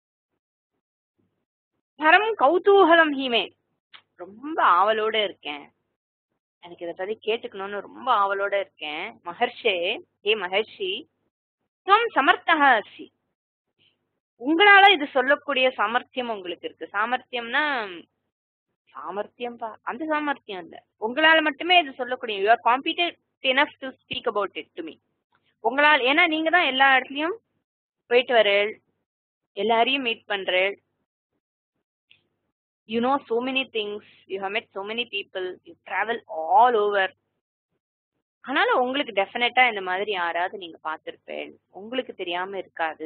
பரம் கௌதூகலம் ஹீமே ரொம்ப ஆவலோட இருக்கேன் எனக்கு இதை பத்தி கேட்டுக்கணும்னு ரொம்ப ஆவலோட இருக்கேன் மகர்ஷே ஏ மகர்ஷி துவம் சமர்த்தக அசி உங்களால இது சொல்லக்கூடிய சாமர்த்தியம் உங்களுக்கு இருக்கு சாமர்த்தியம்னா சாமர்த்தியம் பா அந்த சாமர்த்தியம் இல்ல உங்களால மட்டுமே இது சொல்லக்கூடிய you are competent enough to speak about it to me உங்களால் ஏன்னா நீங்க தான் எல்லா இடத்துலயும் போயிட்டு வரேள் எல்லாரையும் மீட் பண்றேள் you know so many things you have met so many people you travel all over அதனால உங்களுக்கு டெஃபினட்டா இந்த மாதிரி யாராவது நீங்க பார்த்திருப்பேன் உங்களுக்கு தெரியாம இருக்காது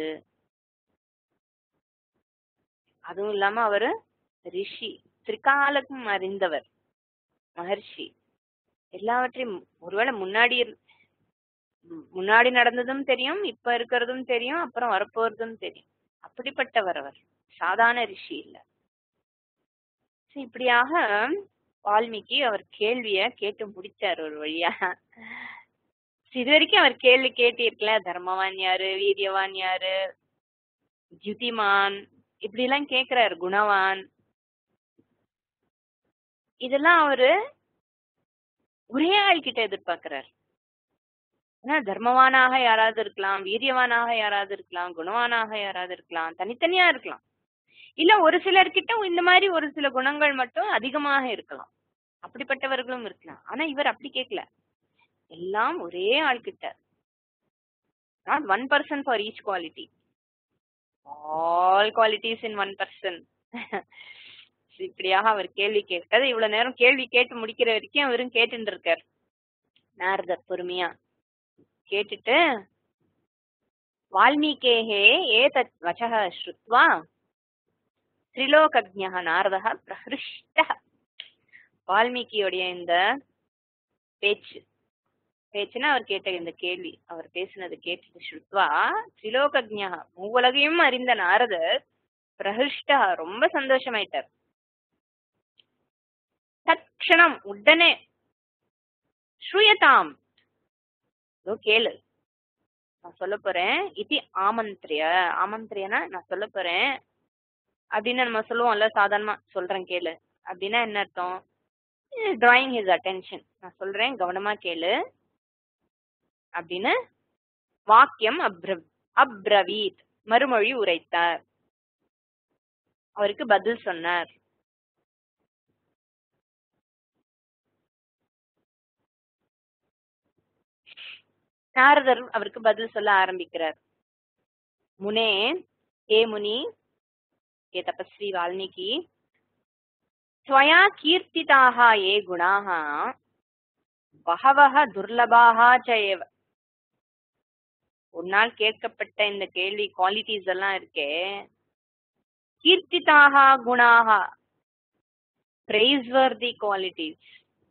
அதுவும் இல்லாம அவரு ரிஷி திரிகாலக்கும் அறிந்தவர் மகர்ஷி எல்லாவற்றையும் ஒருவேளை முன்னாடி இரு- ம், முன்னாடி நடந்ததும் தெரியும் இப்ப இருக்கிறதும் தெரியும் அப்புறம் வரப்போறதும் தெரியும் அப்படிப்பட்டவர் அவர் சாதாரண ரிஷி இல்ல சரி, இப்படியாக வால்மீகி அவர் கேள்விய கேட்டு முடிச்சார் ஒரு வழியா சரி, இது வரைக்கும் அவர் கேள்வி கேட்டிருக்கல தர்மவான் யாரு வீரியவான் யாரு ஜுதிமான் இப்படி எல்லாம் கேக்குறாரு குணவான் இதெல்லாம் அவரு ஒரே ஆள் கிட்ட எதிர்பார்க்கிறார் ஏன்னா தர்மவானாக யாராவது இருக்கலாம் வீரியவானாக யாராவது இருக்கலாம் குணவானாக யாராவது இருக்கலாம் தனித்தனியா இருக்கலாம் இல்ல ஒரு சிலர்கிட்ட இந்த மாதிரி ஒரு சில குணங்கள் மட்டும் அதிகமாக இருக்கலாம் அப்படிப்பட்டவர்களும் இருக்கலாம் ஆனா இவர் அப்படி கேட்கல எல்லாம் ஒரே ஆள் கிட்ட not one person for each quality all qualities in one person இப்படியாக அவர் கேள்வி கேட்டது இவ்வளவு நேரம் கேள்வி கேட்டு முடிக்கிற வரைக்கும் அவரும் கேட்டுட்டு இருக்கார் நாரதர் பொறுமையா கேட்டுட்டு வால்மீகேஹே ஏதத் வச்சக ஸ்ருத்வா திரிலோகஜ்ஞ நாரதः பிரஹிருஷ்ட வால்மீகியோடைய இந்த பேச்சு பேச்சுன்னா அவர் கேட்ட இந்த கேள்வி அவர் பேசினது கேட்டு ஸ்ருத்வா திரிலோகஜ்ஞ மூவுலகையும் அறிந்த நாரதர் பிரஹிருஷ்ட ரொம்ப சந்தோஷமாயிட்டார் தட்சணம் உடனே ஸ்ரூயதாம் இதோ கேளு நான் சொல்ல போறேன் இது ஆமந்திரிய ஆமந்திரியனா நான் சொல்ல போறேன் அப்படின்னு நம்ம சொல்லுவோம்ல சாதாரணமா சொல்றேன் கேளு அப்படின்னா என்ன அர்த்தம் டிராயிங் ஹிஸ் அட்டென்ஷன் நான் சொல்றேன் கவனமா கேளு அப்படின்னு வாக்கியம் அப்ர அப்ரவீத் மறுமொழி உரைத்தார் அவருக்கு பதில் சொன்னார் நாரதர் அவருக்கு பதில் சொல்ல ஆரம்பிக்கிறார் முனே ஏ முனி ये तपस्वी वाल्मीकि त्वया कीर्तिताः ये गुणाः बहवः दुर्लभाः च एव உன்னால் கேட்கப்பட்ட இந்த கேள்வி குவாலிட்டிஸ் எல்லாம் இருக்கே கீர்த்திதாக குணாக பிரைஸ்வர்தி குவாலிட்டிஸ்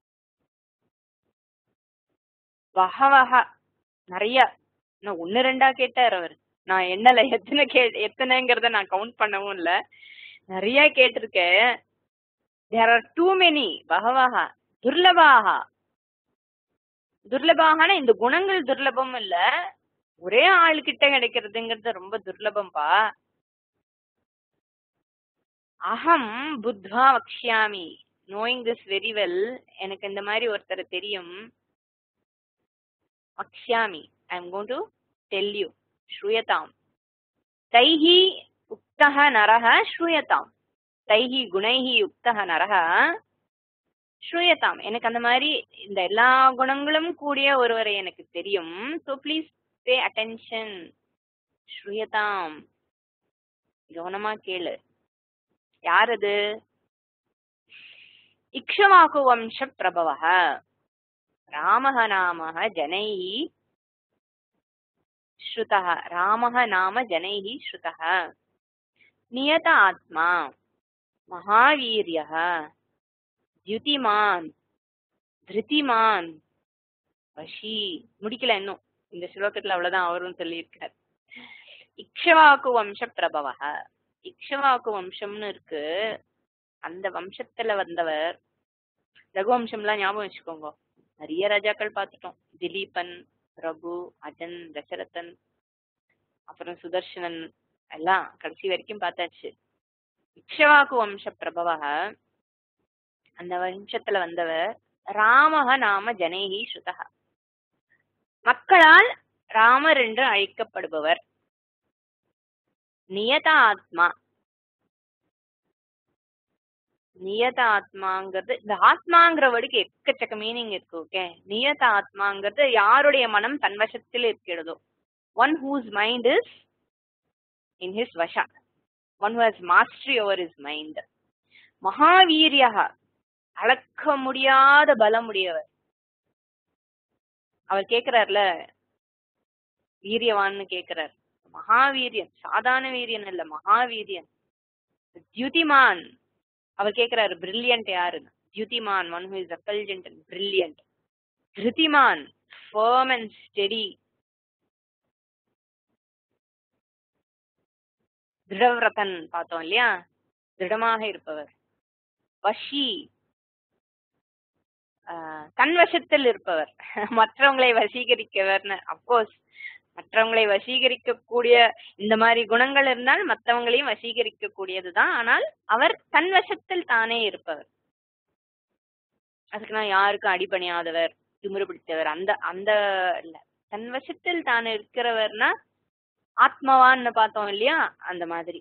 பகவக நிறைய இன்னும் ஒன்னு ரெண்டா கேட்டார் அவர் நான் என்னல எத்தனை கே எத்தனைங்கிறத நான் கவுண்ட் பண்ணவும் இல்ல நிறைய கேட்டிருக்கேன் தேர் ஆர் டூ மெனி பகவாக துர்லபாக துர்லபாகனா இந்த குணங்கள் துர்லபம் இல்ல ஒரே ஆளுகிட்ட கிடைக்கிறதுங்கிறது ரொம்ப துர்லபம்பா அகம் புத்வா வக்ஷாமி நோயிங் திஸ் வெரி வெல் எனக்கு இந்த மாதிரி ஒருத்தர் தெரியும் வக்ஷாமி I am gone to tell you श्रूयताम् तैः उक्तः नरः श्रूयताम् தைஹ குணைஹி யுக்தः நரக ஸ்ரூயதாம் எனக்கு அந்த மாதிரி இந்த எல்லா குணங்களும் கூடிய ஒருவரை எனக்கு தெரியும் ஸோ ப்ளீஸ் பே அட்டென்ஷன் ஸ்ரூயதாம் கவனமா கேளு யார் அது இக்ஷவாக்கு வம்ச பிரபவ ராமः நாமः जनैः श्रुतः रामः नाम जनैः श्रुतः नियत आत्मा महावीर्यः द्युतिमान् திருதிமான் வஷி முடிக்கல இன்னும் இந்த ஸ்லோகத்துல அவ்வளவுதான் அவரும் சொல்லியிருக்கார் இக்ஷவாக்கு வம்ச பிரபவக இக்ஷவாக்கு வம்சம்னு இருக்கு அந்த வம்சத்துல வந்தவர் ரகுவம்சம்லாம் ஞாபகம் வச்சுக்கோங்க நிறைய ராஜாக்கள் பார்த்துட்டோம் திலீபன் ரகு அஜன் தசரதன் அப்புறம் சுதர்ஷனன் எல்லாம் கடைசி வரைக்கும் பார்த்தாச்சு இக்ஷவாக்கு வம்ச பிரபவ அந்த வம்சத்துல வந்தவர் ராமக நாம ஜனேகி ஸ்ருதக மக்களால் ராமர் என்று அழைக்கப்படுபவர் நியத ஆத்மா நியத ஆத்மாங்கிறது இந்த ஆத்மாங்கிற வேர்டுக்கு எக்கச்சக்க மீனிங் இருக்கு ஓகே நியத ஆத்மாங்கிறது யாருடைய மனம் தன் வசத்தில் இருக்கிறதோ one whose mind is in his வஷா one who has mastery over his mind மகாவீரியா அளக்க முடியாத பலமுடையவர் அவர் கேக்குறாருல வீரியவான்னு கேக்குறார் மகாவீரியன் சாதாரண வீரியன் இல்ல மகாவீரியன் தியுதிமான் அவர் கேக்குறாரு பிரில்லியன்ட் யாருன்னு தியுதிமான் one who is effulgent and brilliant திருதிமான் ஃபர்ம் அண்ட் ஸ்டெடி திருடவிரதன் பார்த்தோம் இல்லையா திருடமாக இருப்பவர் வஷி ஆஹ் தன் வசத்தில் இருப்பவர் மற்றவங்களை வசீகரிக்கவர்னு அப்கோர்ஸ் மற்றவங்களை வசீகரிக்க கூடிய இந்த மாதிரி குணங்கள் இருந்தால் மற்றவங்களையும் வசீகரிக்க கூடியதுதான் ஆனால் அவர் தன் வசத்தில் தானே இருப்பவர் அதுக்கு நான் யாருக்கும் அடிபணியாதவர் திமிரு பிடித்தவர் அந்த அந்த இல்ல தன் வசத்தில் தான் இருக்கிறவர்னா ஆத்மவான்னு பார்த்தோம் இல்லையா அந்த மாதிரி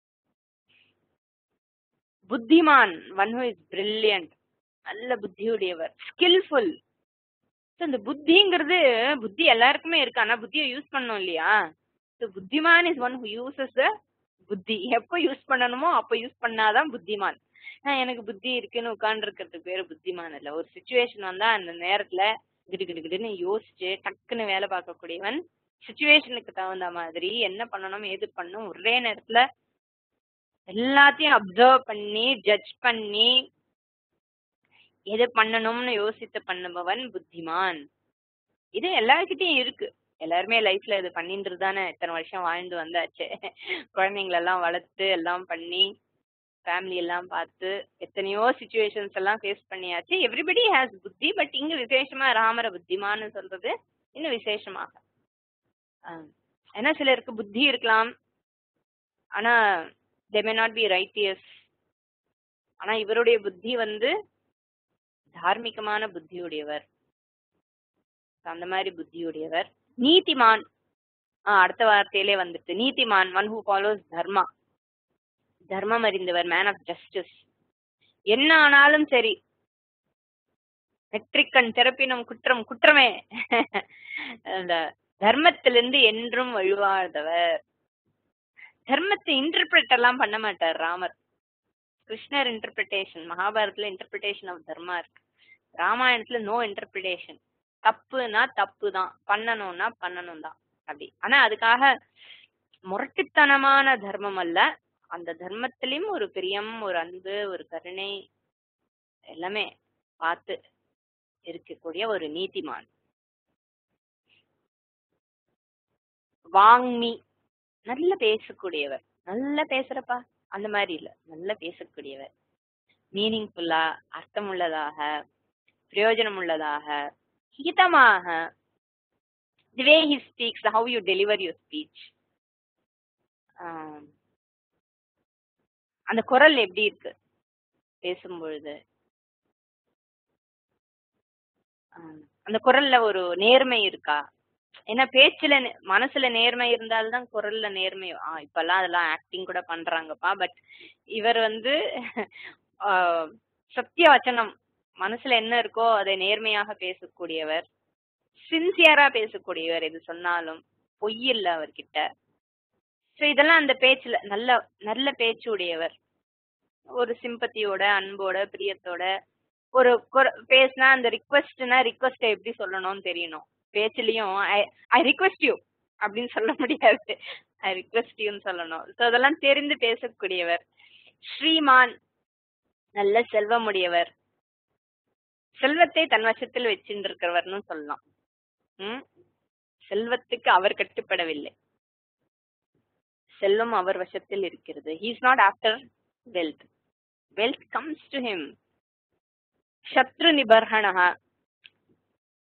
புத்திமான் ஒன் ஹூ இஸ் பிரில்லியன்ட் நல்ல புத்தியுடையவர் ஸ்கில்ஃபுல் இந்த புத்திங்கிறது புத்தி எல்லாருக்குமே இருக்கு ஆனா புத்தியை யூஸ் பண்ணோம் இல்லையா So, புத்திமான் is one who uses the புத்தி எப்போ யூஸ் பண்ணணுமோ அப்போ யூஸ் பண்ணாதான் புத்திமான் நான் எனக்கு புத்தி இருக்குன்னு உட்கார்ந்துருக்கிறதுக்கு பேரு புத்திமான் இல்ல ஒரு சுச்சுவேஷன் வந்தா அந்த நேரத்துல கிடு கிடு கிடுன்னு யோசிச்சு டக்குன்னு வேலை பார்க்கக்கூடியவன் சுச்சுவேஷனுக்கு தகுந்த மாதிரி என்ன பண்ணணும் ஏது பண்ணணும் ஒரே நேரத்துல எல்லாத்தையும் அப்சர்வ் பண்ணி ஜட்ஜ் பண்ணி எது பண்ணணும்னு யோசித்து பண்ணுபவன் புத்திமான் இது எல்லார்கிட்டயும் இருக்கு எல்லாருமே லைஃப்ல இது பண்ணிட்டு தானே இத்தனை வருஷம் வாழ்ந்து வந்தாச்சு குழந்தைங்களெல்லாம் வளர்த்து எல்லாம் பண்ணி ஃபேமிலி எல்லாம் பார்த்து எத்தனையோ சுச்சுவேஷன்ஸ் எல்லாம் ஃபேஸ் பண்ணியாச்சு எவ்ரிபடி ஹேஸ் புத்தி பட் இங்க விசேஷமா ராமர புத்திமான்னு சொல்றது இன்னும் விசேஷமாக ஆஹ் ஏன்னா சிலருக்கு புத்தி இருக்கலாம் ஆனா they may not be righteous ஆனா இவருடைய புத்தி வந்து தார்மீகமான புத்தியுடையவர் அந்த மாதிரி புத்தியுடையவர் நீதிமான் ஆ, அடுத்த வார்த்தையிலே வந்துட்டு நீதிமான் ஒன் ஹூ ஃபாலோஸ் தர்மா தர்மம் அறிந்தவர் மேன் ஆஃப் ஜஸ்டிஸ் என்ன ஆனாலும் சரி நெற்றிக்கண் திறப்பினும் குற்றம் குற்றமே அந்த தர்மத்திலிருந்து என்றும் வழுவாதவர் தர்மத்தை இன்டர்பிரட் எல்லாம் பண்ண மாட்டார் ராமர் கிருஷ்ணர் இன்டர்பிரிட்டேஷன் மகாபாரத்ல இன்டர்பிரிட்டேஷன் ஆஃப் தர்மா இருக்கு ராமாயணத்துல நோ இன்டர்பிரிட்டேஷன் தப்புனா தப்பு தான் பண்ணணும்னா பண்ணணும் தான் அப்படி ஆனா அதுக்காக முரட்டுத்தனமான தர்மம் அல்ல அந்த தர்மத்திலயும் ஒரு பிரியம் ஒரு அன்பு ஒரு கருணை எல்லாமே பார்த்து இருக்கக்கூடிய ஒரு நீதிமான் வாங்மி நல்ல பேசக்கூடியவர் நல்ல பேசுறப்பா அந்த மாதிரி இல்ல நல்ல பேசக்கூடியவர் மீனிங்ஃபுல்லா அர்த்தமுள்ளதாக பிரயோஜனம் உள்ளதாக ஹிதமாக the way he speaks how you deliver your speech அந்த குரல் எப்படி இருக்கு பேசும்பொழுது ஆஹ் அந்த குரல்ல ஒரு நேர்மை இருக்கா ஏன்னா பேச்சுல நே- மனசுல நேர்மை இருந்தால்தான் குரல்ல நேர்மை ஆ இப்பெல்லாம் அதெல்லாம் ஆக்டிங் கூட பண்றாங்கப்பா பட் இவர் வந்து ஆஹ் சத்திய வச்சனம் மனசுல என்ன இருக்கோ அதை நேர்மையாக பேசக்கூடியவர் சின்சியரா பேசக்கூடியவர் எது சொன்னாலும் பொய் இல்ல அவர்கிட்ட ஸோ இதெல்லாம் அந்த பேச்சுல நல்ல நல்ல பேச்சு உடையவர் ஒரு சிம்பத்தியோட அன்போட பிரியத்தோட ஒரு குர- பேசினா அந்த ரிக்வெஸ்ட்னா ரிக்வெஸ்ட் எப்படி சொல்லணும்னு தெரியணும் பேச்சுலயும் ஐ ரிக்வெஸ்ட் யூ அப்படின்னு சொல்ல முடியாது ஐ ரிக்வெஸ்ட் யூன்னு சொல்லணும் ஸோ அதெல்லாம் தெரிந்து பேசக்கூடியவர் ஸ்ரீமான் நல்ல செல்வமுடையவர் செல்வத்தை தன் வசத்தில் வச்சுட்டு இருக்கிறவர்னு சொல்லலாம் ம் செல்வத்துக்கு அவர் கட்டுப்படவில்லை செல்வம் அவர் வசத்தில் இருக்கிறது he is not after wealth wealth comes to him சத்ரு நிபர்ஹணா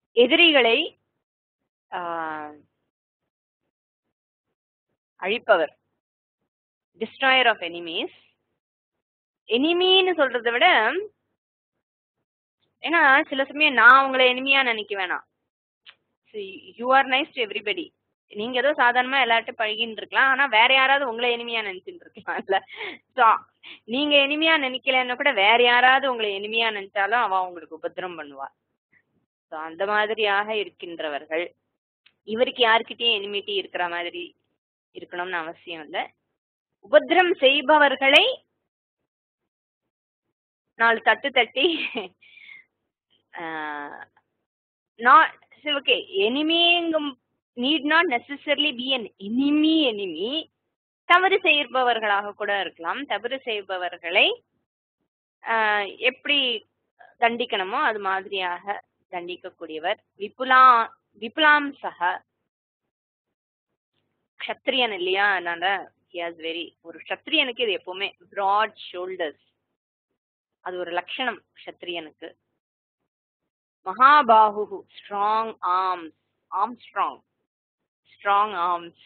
எதிரிகளை ஆஹ், அழிப்பவர் டிஸ்ட்ராயர் ஆஃப் எனிமீஸ் எனிமின்னு சொல்றதை விட ஏன்னா சில சமயம் நான் உங்களை எனிமியா நினைக்க வேணாம் you are nice to everybody நீங்க ஏதோ சாதாரணமா எல்லார்ட்டும் பழகின்னு இருக்கலாம் ஆனா வேற யாராவது உங்களை எனிமியா நினைச்சுட்டு இருக்கலாம்ல ஸோ நீங்க எனிமியா நினைக்கலன்னா கூட வேற யாராவது உங்களை எனிமியா நினைச்சாலும் அவ உங்களுக்கு உபத்திரம் பண்ணுவா ஸோ அந்த மாதிரியாக இருக்கின்றவர்கள் இவருக்கு யாருக்கிட்டயும் எனிமிட்டி இருக்கிற மாதிரி இருக்கணும்னு அவசியம் இல்லை உபத்திரம் செய்பவர்களை நாலு தட்டு தட்டி நாட் ஓகே எனிமிங்கும் need not necessarily be an enemy enemy தவறு செய்பவர்களாக கூட இருக்கலாம் தவறு செய்பவர்களை ஆஹ், எப்படி தண்டிக்கணுமோ அது மாதிரியாக தண்டிக்கக்கூடியவர் விபுலா விபுலாம் சக க்ஷத்ரியன் இல்லையா அதனால ஹியாஸ் வெரி ஒரு க்ஷத்ரியனுக்கு இது எப்பவுமே ப்ராட் ஷோல்டர்ஸ் அது ஒரு லட்சணம் க்ஷத்ரியனுக்கு மகாபாகு strong arms arm strong strong arms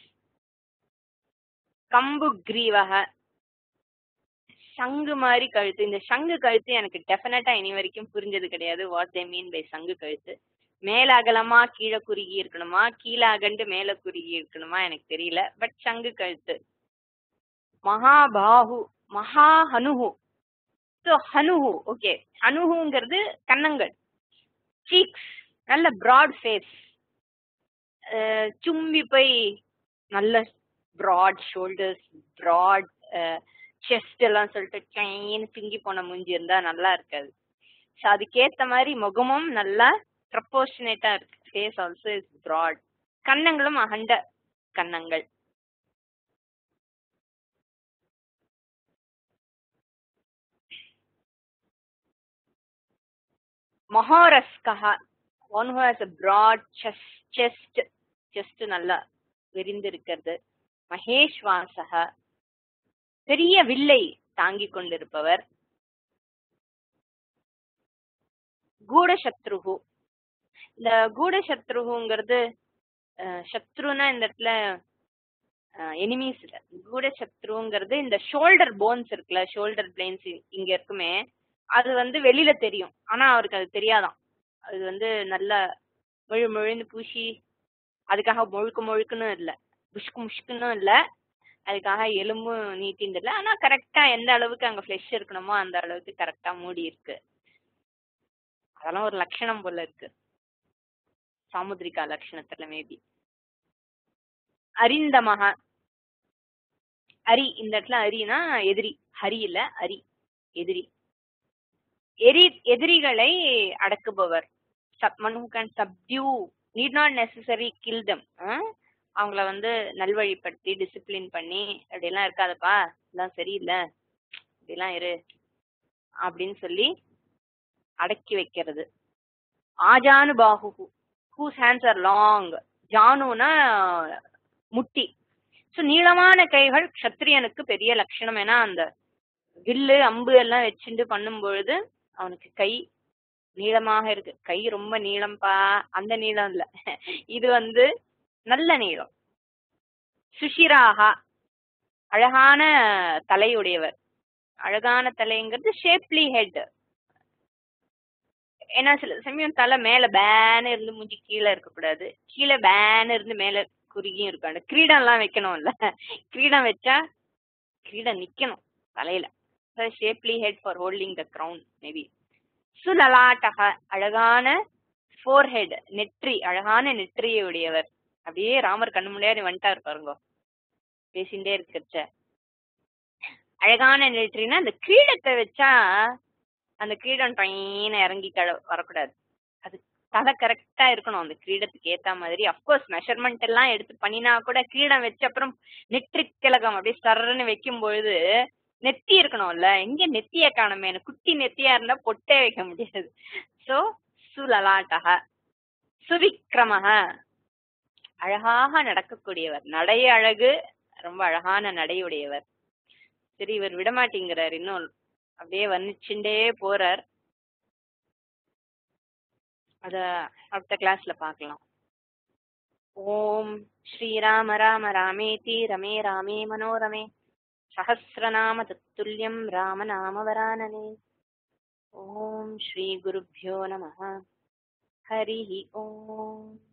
கம்பு கிரீவக சங்கு மாதிரி கழுத்து இந்த சங்கு கழுத்து எனக்கு டெஃபினட்டா இனி வரைக்கும் புரிஞ்சது கிடையாது வாட் தே மீன் பை சங்கு கழுத்து மேல அகலமா கீழே குறுகி இருக்கணுமா கீழே அகண்டு மேல குறுகி இருக்கணுமா எனக்கு தெரியல பட் சங்கு கழுத்து மகாபாகு மகா ஹனுஹு ஸோ ஹனுஹு ஓகே ஹனுஹுங்கிறது கன்னங்கள் சீக்ஸ் நல்ல ப்ராட் ஃபேஸ் சும்பி போய் நல்ல ப்ராட் ஷோல்டர்ஸ் ப்ராட் செஸ்ட் எல்லாம் சொல்லிட்டு சைன்னு பிங்கி போன மூஞ்சி இருந்தா நல்லா இருக்காது ஸோ அதுக்கேத்த மாதிரி முகமும் நல்லா ப்ரப்போர்ஷனேட்டா இருக்கு ஃபேஸ் ஆல்சோ இஸ் ப்ராட் கன்னங்களும் அகண்ட கன்னங்கள் மொஹாரஸ்கஹா one who has a broad chest chest chest நல்லா விரிந்து இருக்கிறது மகேஷ்வாசக பெரிய வில்லை தாங்கிக் கொண்டிருப்பவர் கூடசத்ருகு இந்த கூடசத்ருகுங்கிறது அஹ், சத்ருன்னா இந்த இடத்துல எனிமீஸ் இல்ல கூடசத்ருங்கிறது இந்த ஷோல்டர் போன்ஸ் இருக்குல்ல ஷோல்டர் பிளேன்ஸ் இங்க இருக்குமே அது வந்து வெளியில தெரியும் ஆனா அவருக்கு அது தெரியாதாம் அது வந்து நல்ல முழு முழுன்னு பூசி அதுக்காக முழுக்க முழுக்குன்னு இல்லை முஷ்கு முஷ்குன்னு இல்லை அதுக்காக எலும்பும் நீட்டின்னு இல்லை ஆனா கரெக்டா எந்த அளவுக்கு அங்க ஃப்ளெஷ் இருக்கணுமோ அந்த அளவுக்கு கரெக்டா மூடி இருக்கு அதெல்லாம் ஒரு லட்சணம் போல இருக்கு சாமுத்ரிகா லட்சணத்துல மேபி அரிந்தமக அரி இந்த இடத்துல அரினா எதிரி ஹரி இல்ல அரி எதிரி எரி எதிரிகளை அடக்குபவர் man who can subdue need not necessary kill them அவங்கள வந்து நல்வழிப்படுத்தி டிசிப்ளின் பண்ணி அப்படியெல்லாம் இருக்காதப்பா இதெல்லாம் சரியில்லை இப்படிலாம் இரு அப்படின்னு சொல்லி அடக்கி வைக்கிறது ஆஜானு பாகு ஹூஸ் ஹேண்ட்ஸ் ஆர் லாங் ஜானுனா முட்டி ஸோ நீளமான கைகள் க்ஷத்ரியனுக்கு பெரிய லட்சணம் ஏன்னா அந்த வில்லு அம்பு எல்லாம் வச்சுட்டு பண்ணும் பொழுது அவனுக்கு கை நீளமாக இருக்கு கை ரொம்ப நீளம்பா அந்த நீளம் இல்ல இது வந்து நல்ல நீளம் சுஷிராகா அழகான தலையுடையவர் அழகான தலைங்கிறது ஷேப்லி ஹெட் ஏன்னா சில சமயம் தலை மேல பேன்னு இருந்து மூஞ்சி கீழே இருக்கக்கூடாது கீழே பேன்னு இருந்து மேல குறுகியும் இருக்கும் அந்த கிரீடம் எல்லாம் வைக்கணும்ல கிரீடம் வச்சா கிரீடம் நிக்கணும் தலையில shapely head for holding the crown maybe சுலலாட்டக அழகான ஃபோர்ஹெட் நெற்றி அழகான நெற்றியை உடையவர் அப்படியே ராமர் கண்ணு முன்னாடி வந்துட்டார் பாருங்க பேசிண்டே இருக்கச்ச அழகான நெற்றினா அந்த கிரீடத்தை வச்சா அந்த கிரீடம் ட்ரெயின் இறங்கி கழ வரக்கூடாது அது தலை கரெக்டா இருக்கணும் அந்த கிரீடத்துக்கு ஏத்த மாதிரி அஃப்கோர்ஸ் மெஷர்மெண்ட் எல்லாம் எடுத்து பண்ணினா கூட கிரீடம் வச்ச அப்புறம் நெற்றி கிழகம் அப்படியே சர்ன்னு வைக்கும் பொழுது நெத்தி இருக்கணும்ல எங்க நெத்திய காணுமே எனக்கு குட்டி நெத்தியா இருந்தா பொட்டே வைக்க முடியாது சோ சுலலாட்டக சுவிக்ரமக அழகாக நடக்கக்கூடியவர் நடை அழகு ரொம்ப அழகான நடையுடையவர் சரி இவர் விடமாட்டேங்கிறார் இன்னும் அப்படியே வர்ணிச்சுட்டே போறார் அத அடுத்த கிளாஸ்ல பார்க்கலாம் ஓம் ஸ்ரீராம ராம ராமேதி ரமே ராமே மனோரமே சஹசிரநாம தத்துல்யம் ராம நாம வரானனே ஓம் ஸ்ரீ குருभ्यो நமः ஹரிः ஓம்